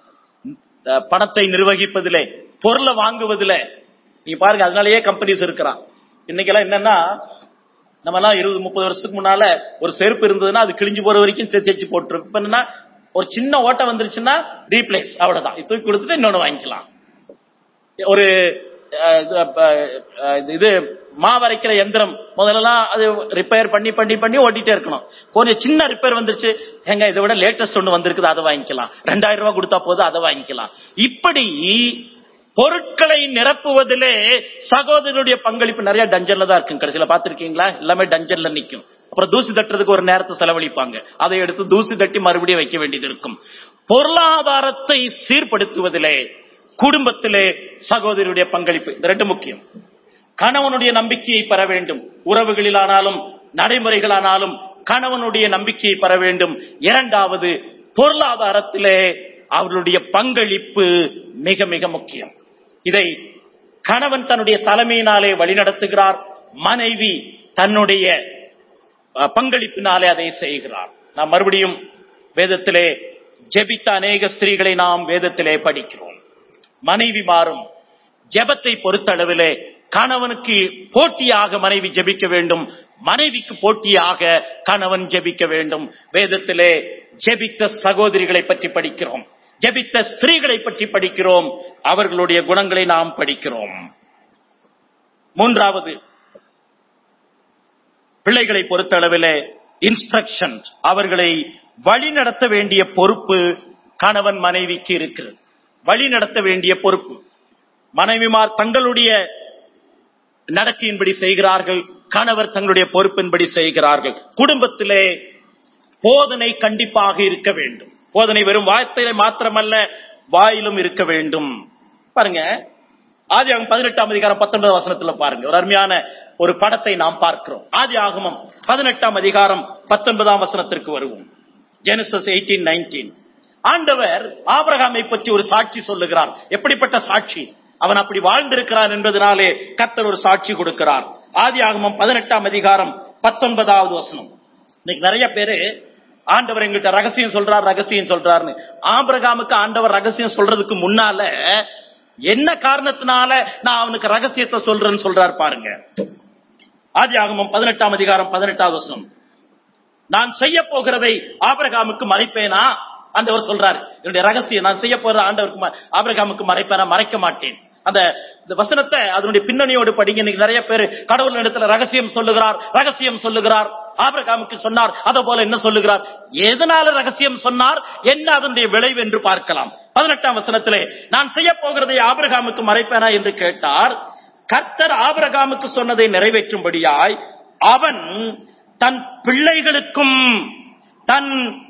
இந்த பணத்தை நிர்வகிப்பதிலே பொருளை வாங்குவதிலே நீங்க பாருங்க அதனாலயே கம்பெனிஸ் இருக்கிறான் இன்னைக்கெல்லாம் என்னன்னா நம்ம எல்லாம் இருபது முப்பது வருஷத்துக்கு முன்னால ஒரு செருப்பு இருந்ததுன்னா அது கிழிஞ்சு போற வரைக்கும் தே- தேய்ச்சி போட்டுரும் இப்ப என்னன்னா ஒரு சின்ன ஓட்டை வந்துருச்சுன்னா ரீப்ளேஸ் அவ்வளவுதான் இது தூக்கி கொடுத்துட்டு இன்னொன்னு வாங்கிக்கலாம் ஒரு அஹ், இது, அஹ், இது மாவரைக்கிற எந்திரம் முதல்லலாம் அது ரிப்பேர் பண்ணி பண்ணி பண்ணி ஓட்டிட்டே இருக்கணும் கொஞ்சம் சின்ன ரிப்பேர் வந்துருச்சு எங்க இதை விட லேட்டஸ்ட் ஒன்று வந்திருக்குது அதை வாங்கிக்கலாம் ரெண்டாயிரம் ரூபாய் கொடுத்தா போதும் அதை வாங்கிக்கலாம் இப்படி பொருட்களை நிரப்புவதிலே சகோதரனுடைய பங்களிப்பு நிறைய டஞ்சன்ல தான் இருக்கும் கடைசியில பாத்திருக்கீங்களா எல்லாமே டஞ்சன்ல நிக்கும் அப்புறம் தூசி தட்டுறதுக்கு ஒரு நேரத்தை செலவழிப்பாங்க அதை எடுத்து தூசி தட்டி மறுபடியும் வைக்க வேண்டியது இருக்கும் பொருளாதாரத்தை சீர்படுத்துவதிலே குடும்பத்திலே சகோதரியுடைய பங்களிப்பு இந்த ரெண்டு முக்கியம் கணவனுடைய நம்பிக்கையை பெற வேண்டும் உறவுகளிலானாலும் நடைமுறைகளானாலும் கணவனுடைய நம்பிக்கையை பெற வேண்டும் இரண்டாவது பொருளாதாரத்திலே அவர்களுடைய பங்களிப்பு மிக மிக முக்கியம் இதை கணவன் தன்னுடைய தலைமையினாலே வழிநடத்துகிறார் மனைவி தன்னுடைய அஹ், பங்களிப்பினாலே அதை செய்கிறார் நாம் மறுபடியும் வேதத்திலே ஜெபித்த அநேக ஸ்திரீகளை நாம் வேதத்திலே படிக்கிறோம் மனைவி மாறும் ஜெபத்தை பொறுத்தளவிலே கணவனுக்கு போட்டியாக மனைவி ஜெபிக்க வேண்டும் மனைவிக்கு போட்டியாக கணவன் ஜெபிக்க வேண்டும் வேதத்திலே ஜெபித்த சகோதரிகளை பற்றி படிக்கிறோம் ஜெபித்த ஸ்திரீகளை பற்றி படிக்கிறோம் அவர்களுடைய குணங்களை நாம் படிக்கிறோம் மூன்றாவது பிள்ளைகளை பொறுத்தளவிலே இன்ஸ்ட்ரக்ஷன் அவர்களை வழிநடத்த வேண்டிய பொறுப்பு கணவன் மனைவிக்கு இருக்கிறது வழி நடத்த வேண்டிய பொறுப்பு மனைவிமார் தங்களுடைய நடக்கையின்படி செய்கிறார்கள் கணவர் தங்களுடைய பொறுப்பின்படி செய்கிறார்கள் குடும்பத்திலே போதனை கண்டிப்பாக இருக்க வேண்டும் போதனை வெறும் வார்த்தையில மாத்திரமல்ல வாயிலும் இருக்க வேண்டும் பாருங்க ஆதி ஆகமம் பதினெட்டாம் அதிகாரம் பத்தொன்பது வசனத்துல பாருங்க ஒரு அருமையான ஒரு படத்தை நாம் பார்க்கிறோம் ஆதி ஆகமம் பதினெட்டாம் அதிகாரம் பத்தொன்பதாம் வசனத்திற்கு வருவோம் ஜெனசஸ் எயிட்டீன் நைன்டீன் ஆண்டவர் ஆபிரகாமை பற்றி ஒரு சாட்சி சொல்லுகிறார் எப்படிப்பட்ட சாட்சி அவன் அப்படி வாழ்ந்திருக்கிறான் என்பதனாலே கர்த்தர் ஒரு சாட்சி கொடுக்கிறார் ஆதி ஆகமம் பதினெட்டாம் அதிகாரம் பத்தொன்பதாவது வசனம் இன்னைக்கு நிறைய பேரு ஆண்டவர் எங்கிட்ட ரகசியம் சொல்றார் ரகசியம் சொல்றாருன்னு ஆபிரகாமுக்கு ஆண்டவர் ரகசியம் சொல்றதுக்கு முன்னால என்ன காரணத்தினால நான் அவனுக்கு ரகசியத்தை சொல்றேன்னு சொல்றார் பாருங்க ஆதி ஆகமம் பதினெட்டாம் அதிகாரம் பதினெட்டாவது வசனம் நான் செய்ய போகிறதை ஆபிரகாமுக்கு மறைப்பேனா ஆண்டவர் சொல்றாரு என்னுடைய ரகசியம் நான் செய்ய போறத ஆண்டவருக்கு ம- ஆபிரகாமுக்கு மறைப்பேனா மறைக்க மாட்டேன் அந்த இந்த வசனத்தை அதனுடைய பின்னணியோடு படிங்க இன்னைக்கு நிறைய பேர் கடவுள் இடத்துல ரகசியம் சொல்லுகிறார் ரகசியம் சொல்லுகிறார் ஆபிரகாமுக்கு சொன்னார் அத போல என்ன சொல்லுகிறார் எதனால ரகசியம் சொன்னார் என்ன அதனுடைய விளைவு என்று பார்க்கலாம் பதினெட்டாம் வசனத்திலே நான் செய்ய போகிறதை ஆபிரகாமுக்கு மறைப்பேனா என்று கேட்டார் கர்த்தர் ஆபிரகாமுக்கு சொன்னதை நிறைவேற்றும்படியாய் அவன் தன் பிள்ளைகளுக்கும் தன்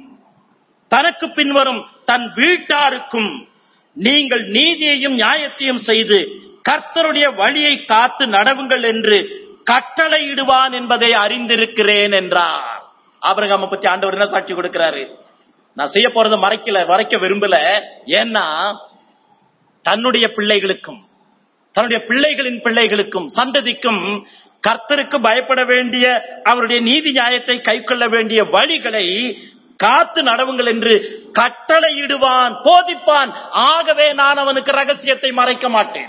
தனக்கு பின்வரும் தன் வீட்டாருக்கும் நீங்கள் நீதியையும் நியாயத்தையும் செய்து கர்த்தருடைய வழியை காத்து நடவுங்கள் என்று கட்டளையிடுவான் என்பதை அறிந்திருக்கிறேன் என்றார் ஆபிரகாமை பத்தி ஆண்டவர் என்ன சாட்சி கொடுக்கிறாரு நான் செய்ய போறதை மறைக்கல மறைக்க விரும்பல ஏன்னா தன்னுடைய பிள்ளைகளுக்கும் தன்னுடைய பிள்ளைகளின் பிள்ளைகளுக்கும் சந்ததிக்கும் கர்த்தருக்கு பயப்பட வேண்டிய அவருடைய நீதி நியாயத்தை கைக்கொள்ள வேண்டிய வழிகளை காத்து நடவுங்கள் என்று கட்டளையிடுவான் போதிப்பான் ஆகவே நான் அவனுக்கு ரகசியத்தை மறைக்க மாட்டேன்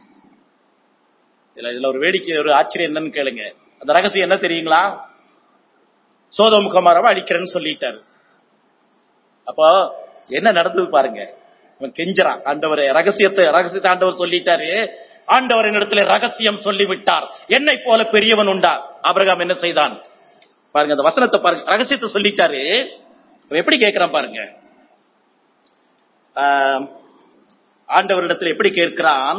இதுல இதுல ஒரு வேடிக்கை ஒரு ஆச்சரியம் என்னன்னு கேளுங்க அந்த ரகசியம் என்ன தெரியுங்களா சோதோம் குமாரவை அழிக்கிறேன்னு சொல்லிட்டாரு அப்போ என்ன நடந்தது பாருங்க இவன் கெஞ்சறான் ஆண்டவரே ரகசியத்தை ரகசியத்தை ஆண்டவர் சொல்லிட்டாரு ஆண்டவர் என்னிடத்துல ரகசியம் சொல்லிவிட்டார் என்னை போல பெரியவன் உண்டா ஆபிரகாம் என்ன செய்தான் பாருங்க அந்த வசனத்தை பாருங்க ரகசியத்தை சொல்லிட்டாரு அவன் எப்படி கேட்கிறான் பாருங்க ஆஹ், ஆண்டவரிடத்துல எப்படி கேட்கிறான்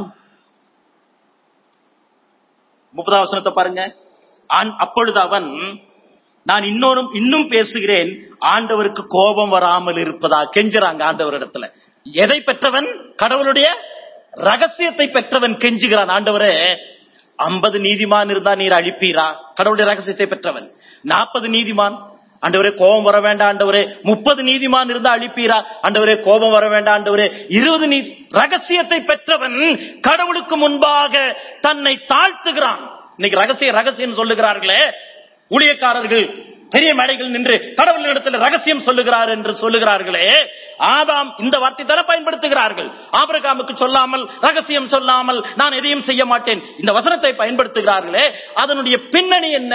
முப்பதாம் வசனத்தை பாருங்க ஆண்- அப்பொழுது அவன் நான் இன்னொரு இன்னும் பேசுகிறேன் ஆண்டவருக்கு கோபம் வராமல் இருப்பதா கெஞ்சுறாங்க ஆண்டவரிடத்துல எதை பெற்றவன் கடவுளுடைய ரகசியத்தை பெற்றவன் கெஞ்சுகிறான் ஆண்டவரே ஐம்பது நீதிமான் இருந்தா நீர் அழிப்பீரா கடவுளுடைய ரகசியத்தை பெற்றவன் நாற்பது நீதிமான் ஆண்டவரே கோபம் வர வேண்டாம் ஆண்டவரே முப்பது நீதிமான் இருந்தா அழிப்பீரா ஆண்டவரே கோபம் வர வேண்டாம் ஆண்டவரே இருபது நீ ரகசியத்தை பெற்றவன் கடவுளுக்கு முன்பாக தன்னை தாழ்த்துகிறான் இன்னைக்கு ரகசிய ரகசியம் சொல்லுகிறார்களே ஊழியக்காரர்கள் பெரிய மேடைகள் நின்று கடவுளிடத்தில் ரகசியம் சொல்லுகிறார் என்று சொல்லுகிறார்களே ஆதாம் இந்த வார்த்தை தானே பயன்படுத்துகிறார்கள் ஆபிரகாமுக்கு சொல்லாமல் ரகசியம் சொல்லாமல் நான் எதையும் செய்ய மாட்டேன் இந்த வசனத்தை பயன்படுத்துகிறார்களே அதனுடைய பின்னணி என்ன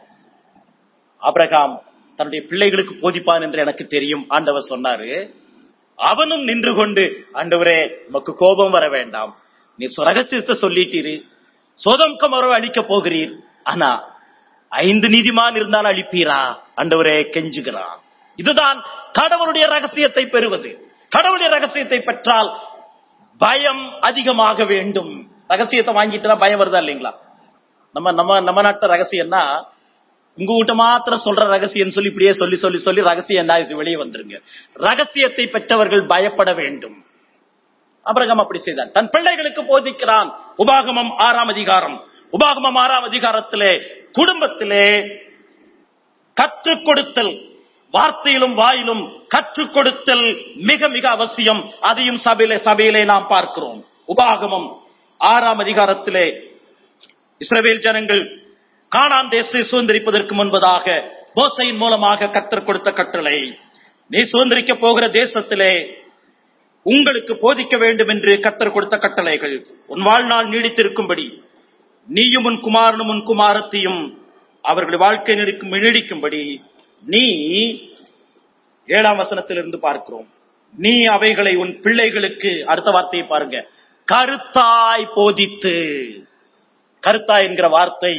ஆபிரகாம் தன்னுடைய பிள்ளைகளுக்கு போதிப்பான் என்று எனக்கு தெரியும் ஆண்டவர் சொன்னாரு அவனும் நின்று கொண்டு ஆண்டவரே உமக்கு கோபம் வர வேண்டாம் நீ ரகசியத்தை சொல்லிட்டீரு சோதம்கம் வரவு அழிக்க போகிறீர் ஆனா ஐந்து நீதிமான் இருந்தால் அழிப்பீரா ஆண்டவரே கெஞ்சுகிறான் இதுதான் கடவுளுடைய ரகசியத்தை பெறுவது கடவுளுடைய ரகசியத்தை பெற்றால் பயம் அதிகமாக வேண்டும் ரகசியத்தை வாங்கிட்டா பயம் வருதா இல்லைங்களா நம்ம நம்ம நம்ம நாட்டு ரகசியம்னா உங்க வீட்டு மாத்திரம் சொல்ற ரகசியம் சொல்லி இப்படியே சொல்லி சொல்லி சொல்லி ரகசியம் என்ன இது வெளியே வந்துருங்க ரகசியத்தை பெற்றவர்கள் பயப்பட வேண்டும் அபிரகம் அப்படி செய்தான் தன் பிள்ளைகளுக்கு போதிக்கிறான் உபாகமம் ஆறாம் அதிகாரம் உபாகமம் ஆறாம் அதிகாரத்திலே குடும்பத்திலே கற்றுக் கொடுத்தல் வார்த்தையிலும் வாயிலும் கற்றுக் கொடுத்தல் மிக மிக அவசியம் அதையும் சபையிலே சபையிலே நாம் பார்க்கிறோம் உபாகமம் ஆறாம் அதிகாரத்திலே இஸ்ரவேல் ஜனங்கள் கானான் தேசத்தை சுதந்திரிப்பதற்கு முன்பதாக மோசையின் மூலமாக கற்றுக் கொடுத்த கட்டளை நீ சுதந்திரிக்க போகிற தேசத்திலே உங்களுக்கு போதிக்க வேண்டும் என்று கத்தர் கொடுத்த கட்டளைகள் உன் வாழ்நாள் நீடித்திருக்கும்படி நீயும் உன் குமாரனும் உன் குமாரத்தையும் அவர்கள் வாழ்க்கை நீடிக்கும் நீடிக்கும்படி நீ ஏழாம் வசனத்திலிருந்து பார்க்கிறோம் நீ அவைகளை உன் பிள்ளைகளுக்கு அடுத்த வார்த்தையை பாருங்க கருத்தாய் போதித்து கருத்தாய் என்கிற வார்த்தை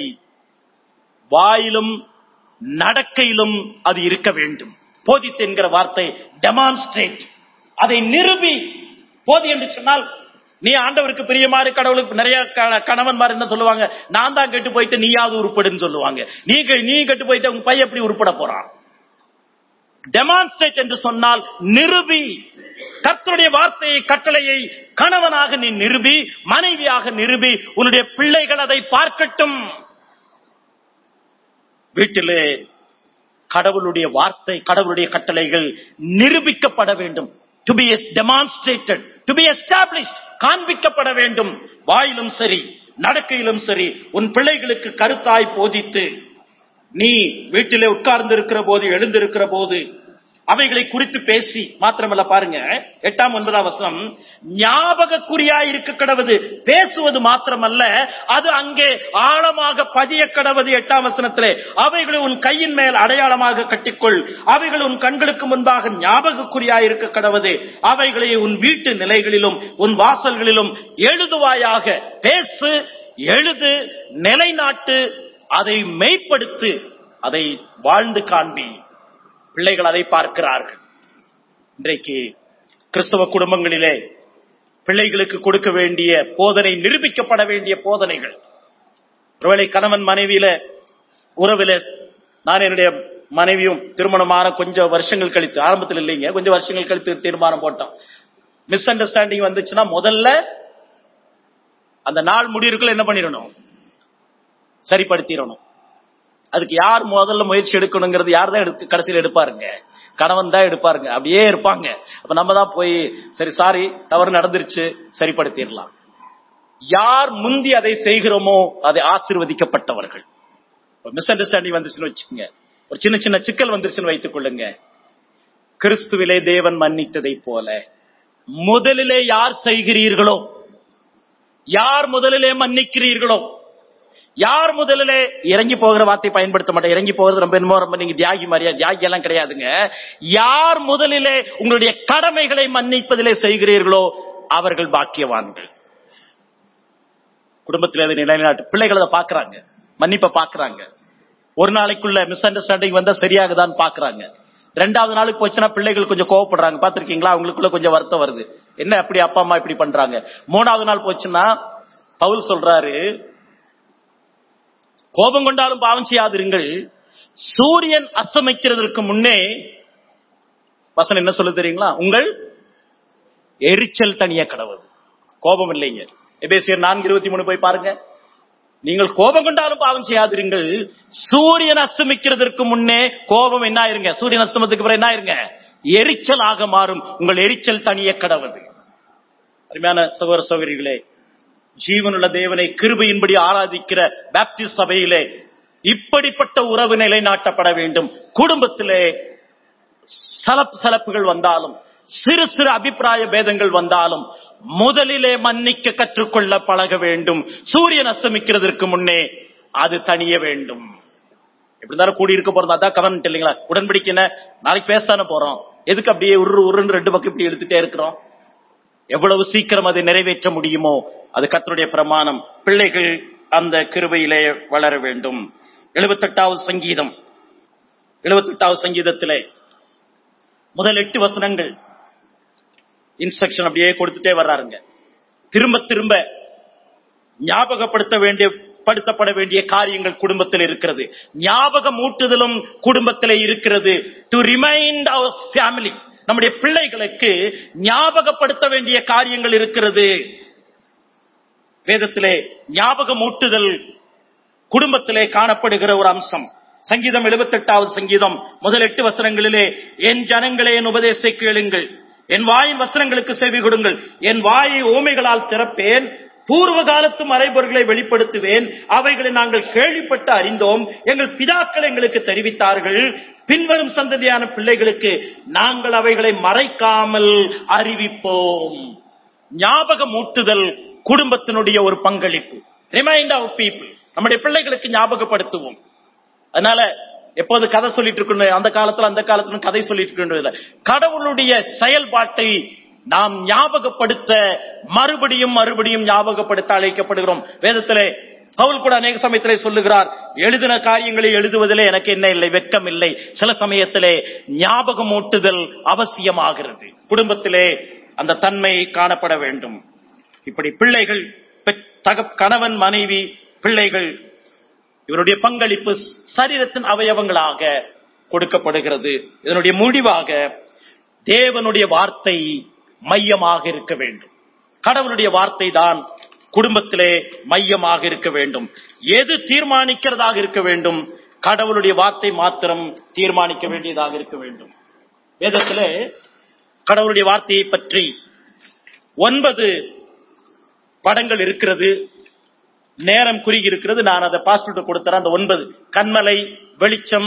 வாயிலும் நடக்கையிலும் அது இருக்க வேண்டும் போதித்து என்கிற வார்த்தை டெமான்ஸ்ட்ரேட் அதை நிரூபி போதி என்று சொன்னால் நீ ஆண்டவருக்கு பிரியமாறு கடவுளுக்கு நிறைய க- கணவன்மார் என்ன சொல்லுவாங்க நான் தான் கெட்டு போயிட்டு நீயாவது உருப்படுன்னு சொல்லுவாங்க நீ கெ- நீ கெட்டு போயிட்டு உங்க பையன் எப்படி உருப்பட போறான் டெமான்ஸ்ட்ரேட் என்று சொன்னால் நிருபி கர்த்தருடைய வார்த்தையை கட்டளையை கணவனாக நீ நிருபி மனைவியாக நிருபி உன்னுடைய பிள்ளைகள் அதை பார்க்கட்டும் வீட்டிலே கடவுளுடைய வார்த்தை கடவுளுடைய கட்டளைகள் நிரூபிக்கப்பட வேண்டும் to be demonstrated to be established காண்பிக்கப்பட வேண்டும் வாயிலும் சரி நடக்கையிலும் சரி உன் பிள்ளைகளுக்கு கருத்தாய் போதித்து நீ வீட்டிலே உட்கார்ந்து இருக்கிற போது எழுந்திருக்கிற போது அவைகளை குறித்து பேசி மாத்திரமல்ல பாருங்க எட்டாம் ஒன்பதாம் வசனம் ஞாபகக்குறியாய் இருக்க கடவுது பேசுவது மாத்திரமல்ல அது அங்கே ஆழமாக பதிய கடவுது எட்டாம் வசனத்திலே அவைகளை உன் கையின் மேல் அடையாளமாக கட்டிக்கொள் அவைகள் உன் கண்களுக்கு முன்பாக ஞாபகக்குறியாய் இருக்க கடவுது அவைகளை உன் வீட்டு நிலைகளிலும் உன் வாசல்களிலும் எழுதுவாயாக பேசு எழுது நிலைநாட்டு அதை மெய்ப்படுத்து அதை வாழ்ந்து காண்பி பிள்ளைகள் அதை பார்க்கிறார்கள் இன்றைக்கு கிறிஸ்தவ குடும்பங்களிலே பிள்ளைகளுக்கு கொடுக்க வேண்டிய போதனை நிரூபிக்கப்பட வேண்டிய போதனைகள் ஒருவேளை கணவன் மனைவியில உறவில நான் என்னுடைய மனைவியும் திருமணமான கொஞ்சம் வருஷங்கள் கழித்து ஆரம்பத்தில் இல்லைங்க கொஞ்சம் வருஷங்கள் கழித்து தீர்மானம் போட்டோம் மிஸ் அண்டர்ஸ்டாண்டிங் வந்துச்சுன்னா முதல்ல அந்த நாள் முடிவுக்குள்ள என்ன பண்ணிடணும் சரிப்படுத்திடணும் அதுக்கு யார் முதல்ல முயற்சி எடுக்கணுங்கிறது யார் தான் எடுக்க கடைசியில் எடுப்பாருங்க கணவன் தான் எடுப்பாருங்க அப்படியே இருப்பாங்க அப்ப நம்ம தான் போய் சரி சாரி தவறு நடந்துருச்சு சரிப்படுத்திடலாம் யார் முந்தி அதை செய்கிறோமோ அதை ஆசீர்வதிக்கப்பட்டவர்கள் மிஸ் அண்டர்ஸ்டாண்டிங் வந்துச்சுன்னு வச்சுக்கோங்க ஒரு சின்ன சின்ன சிக்கல் வந்துருச்சுன்னு வைத்துக் கொள்ளுங்க கிறிஸ்துவிலே தேவன் மன்னித்ததை போல முதலிலே யார் செய்கிறீர்களோ யார் முதலிலே மன்னிக்கிறீர்களோ யார் முதலிலே இறங்கி போகிற வார்த்தை பயன்படுத்த மாட்டேன் இறங்கி போகிறது ரொம்ப என்னமோ ரொம்ப நீங்க தியாகி மாதிரியா தியாகி எல்லாம் கிடையாதுங்க யார் முதலிலே உங்களுடைய கடமைகளை மன்னிப்பதிலே செய்கிறீர்களோ அவர்கள் பாக்கியவான்கள் குடும்பத்தில் அதை நிலைநாட்டு பிள்ளைகள் அதை பாக்குறாங்க மன்னிப்பை பாக்குறாங்க ஒரு நாளைக்குள்ள மிஸ் அண்டர்ஸ்டாண்டிங் வந்தா சரியாகுதான்னு பாக்குறாங்க ரெண்டாவது நாளுக்கு போச்சுன்னா பிள்ளைகள் கொஞ்சம் கோவப்படுறாங்க பாத்திருக்கீங்களா அவங்களுக்குள்ள கொஞ்சம் வருத்தம் வருது என்ன அப்படி அப்பா அம்மா இப்படி பண்றாங்க மூணாவது நாள் போச்சுன்னா பவுல் சொல்றாரு கோபம் கொண்டாலும் பாவம் செய்யாதிருங்கள் சூரியன் அஸ்தமிக்கிறதற்கு முன்னே வசனம் என்ன சொல்ல தெரியுங்களா உங்கள் எரிச்சல் தனிய கடவுது கோபம் இல்லைங்க எபேசியர் நான்கு இருபத்தி மூணு போய் பாருங்க நீங்கள் கோபம் கொண்டாலும் பாவம் செய்யாதிருங்கள் சூரியன் அஸ்தமிக்கிறதற்கு முன்னே கோபம் என்ன ஆயிருங்க சூரியன் அஸ்தமத்துக்கு பிறகு என்ன ஆயிருங்க எரிச்சலாக மாறும் உங்கள் எரிச்சல் தனிய கடவுது அருமையான சகோதர சகோதரிகளே ஜீவனுள்ள தேவனை கிருபையின்படி ஆராதிக்கிற பாப்டிஸ்ட் சபையிலே இப்படிப்பட்ட உறவு நிலைநாட்டப்பட வேண்டும் குடும்பத்திலே சலப் சலப்புகள் வந்தாலும் சிறு சிறு அபிப்பிராய பேதங்கள் வந்தாலும் முதலிலே மன்னிக்க கற்றுக்கொள்ள பழக வேண்டும் சூரியன் அஸ்தமிக்கிறதற்கு முன்னே அது தனிய வேண்டும் எப்படி இருந்தாலும் கூடி இருக்க போறது அதான் கவர்மெண்ட் இல்லைங்களா உடன்படிக்கை என்ன நாளைக்கு பேசத்தானே போறோம் எதுக்கு அப்படியே உரு உருன்னு ரெண்டு பக்கம் இப்படி எடுத்துட்டே இருக்கிறோம் எவ்வளவு சீக்கிரம் அதை நிறைவேற்ற முடியுமோ அது கர்த்தருடைய பிரமாணம் பிள்ளைகள் அந்த கிருபையிலே வளர வேண்டும் எழுபத்தெட்டாவது சங்கீதம் எழுபத்தெட்டாவது சங்கீதத்திலே முதல் எட்டு வசனங்கள் இன்ஸ்ட்ரக்ஷன் அப்படியே கொடுத்துட்டே வர்றாருங்க திரும்ப திரும்ப ஞாபகப்படுத்த வேண்டிய படுத்தப்பட வேண்டிய காரியங்கள் குடும்பத்தில் இருக்கிறது ஞாபகம் ஊட்டுதலும் குடும்பத்தில் இருக்கிறது டு ரிமைண்ட் அவர் ஃபேமிலி நம்முடைய பிள்ளைகளுக்கு ஞாபகப்படுத்த வேண்டிய காரியங்கள் இருக்கிறது வேதத்திலே ஞாபகம் ஊட்டுதல் குடும்பத்திலே காணப்படுகிற ஒரு அம்சம் சங்கீதம் 78வது சங்கீதம் முதல் எட்டு வசனங்களிலே என் ஜனங்களே என் உபதேசத்தை கேளுங்கள் என் வாயின் வசனங்களுக்கு செவி கொடுங்கள் என் வாயை ஓமைகளால் திறப்பேன் பூர்வ காலத்து மறைபொருள்களை வெளிப்படுத்துவேன் அவைகளை நாங்கள் கேள்விப்பட்டு அறிந்தோம் எங்கள் பிதாக்கள் எங்களுக்கு தெரிவித்தார்கள் பின்வரும் சந்ததியான பிள்ளைகளுக்கு நாங்கள் அவைகளை மறைக்காமல் அறிவிப்போம் ஞாபகம் ஊட்டுதல் குடும்பத்தினுடைய ஒரு பங்களிப்பு ரிமைண்ட் ஆஃப் பீப்புள் நம்முடைய பிள்ளைகளுக்கு ஞாபகப்படுத்துவோம் அதனால எப்போது கதை சொல்லிட்டு இருக்கணும் அந்த காலத்துல அந்த காலத்துல கதை சொல்லிட்டு இருக்கணும் கடவுளுடைய செயல்பாட்டை நாம் ஞாபகப்படுத்த மறுபடியும் மறுபடியும் ஞாபகப்படுத்த அழைக்கப்படுகிறோம் வேதத்திலே பவுல் கூட அநேக சமயத்திலே சொல்லுகிறார் எழுதின காரியங்களை எழுதுவதிலே எனக்கு என்ன இல்லை வெட்கம் இல்லை சில சமயத்திலே ஞாபகம் ஊட்டுதல் அவசியமாகிறது குடும்பத்திலே அந்த தன்மை காணப்பட வேண்டும் இப்படி பிள்ளைகள் பெற்- தக கணவன் மனைவி பிள்ளைகள் இவருடைய பங்களிப்பு சரீரத்தின் அவயவங்களாக கொடுக்கப்படுகிறது இதனுடைய முடிவாக தேவனுடைய வார்த்தை மையமாக இருக்க வேண்டும் கடவுளுடைய வார்த்தை தான் குடும்பத்திலே மையமாக இருக்க வேண்டும் எது தீர்மானிக்கிறதாக இருக்க வேண்டும் கடவுளுடைய வார்த்தை மாத்திரம் தீர்மானிக்க வேண்டியதாக இருக்க வேண்டும் வேதத்திலே கடவுளுடைய வார்த்தையை பற்றி ஒன்பது படங்கள் இருக்கிறது நேரம் குறுகி இருக்கிறது நான் அதை பாஸ்போர்ட் கொடுத்தறேன் அந்த ஒன்பது கண்மலை வெளிச்சம்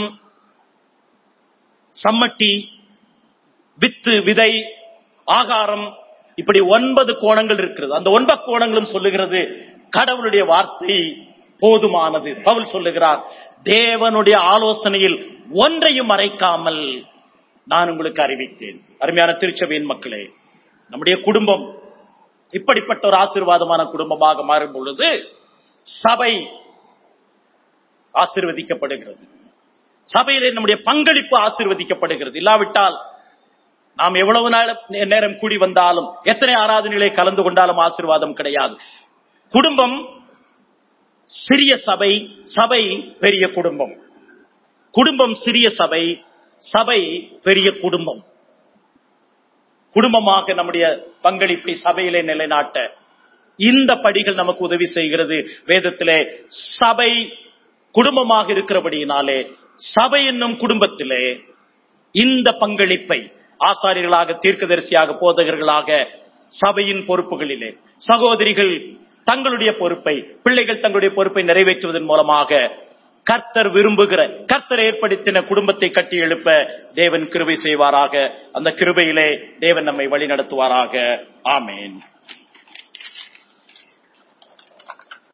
சம்மட்டி வித்து விதை ஆகாரம் இப்படி ஒன்பது கோணங்கள் இருக்கிறது அந்த ஒன்பது கோணங்களும் சொல்லுகிறது கடவுளுடைய வார்த்தை போதுமானது பவுல் சொல்லுகிறார் தேவனுடைய ஆலோசனையில் ஒன்றையும் மறைக்காமல் நான் உங்களுக்கு அறிவித்தேன் அருமையான திருச்சபையின் மக்களே நம்முடைய குடும்பம் இப்படிப்பட்ட ஒரு ஆசீர்வாதமான குடும்பமாக மாறும் பொழுது சபை ஆசீர்வதிக்கப்படுகிறது சபையிலே நம்முடைய பங்களிப்பு ஆசீர்வதிக்கப்படுகிறது இல்லாவிட்டால் நாம் எவ்வளவு நாள் நேரம் கூடி வந்தாலும் எத்தனை ஆராதனைகளை கலந்து கொண்டாலும் ஆசீர்வாதம் கிடையாது குடும்பம் சிறிய சபை சபை பெரிய குடும்பம் குடும்பம் சிறிய சபை சபை பெரிய குடும்பம் குடும்பமாக நம்முடைய பங்களிப்பை சபையிலே நிலைநாட்ட இந்த படிகள் நமக்கு உதவி செய்கிறது வேதத்திலே சபை குடும்பமாக இருக்கிறபடியினாலே சபை என்னும் குடும்பத்திலே இந்த பங்களிப்பை ஆசாரியர்களாக தீர்க்கதரிசியாக போதகர்களாக சபையின் பொறுப்புகளிலே சகோதரிகள் தங்களுடைய பொறுப்பை பிள்ளைகள் தங்களுடைய பொறுப்பை நிறைவேற்றுவதன் மூலமாக கர்த்தர் விரும்புகிற கர்த்தர் ஏற்படுத்தின குடும்பத்தை கட்டி எழுப்ப தேவன் கிருபை செய்வாராக அந்த கிருபையிலே தேவன் நம்மை வழி நடத்துவாராக ஆமேன்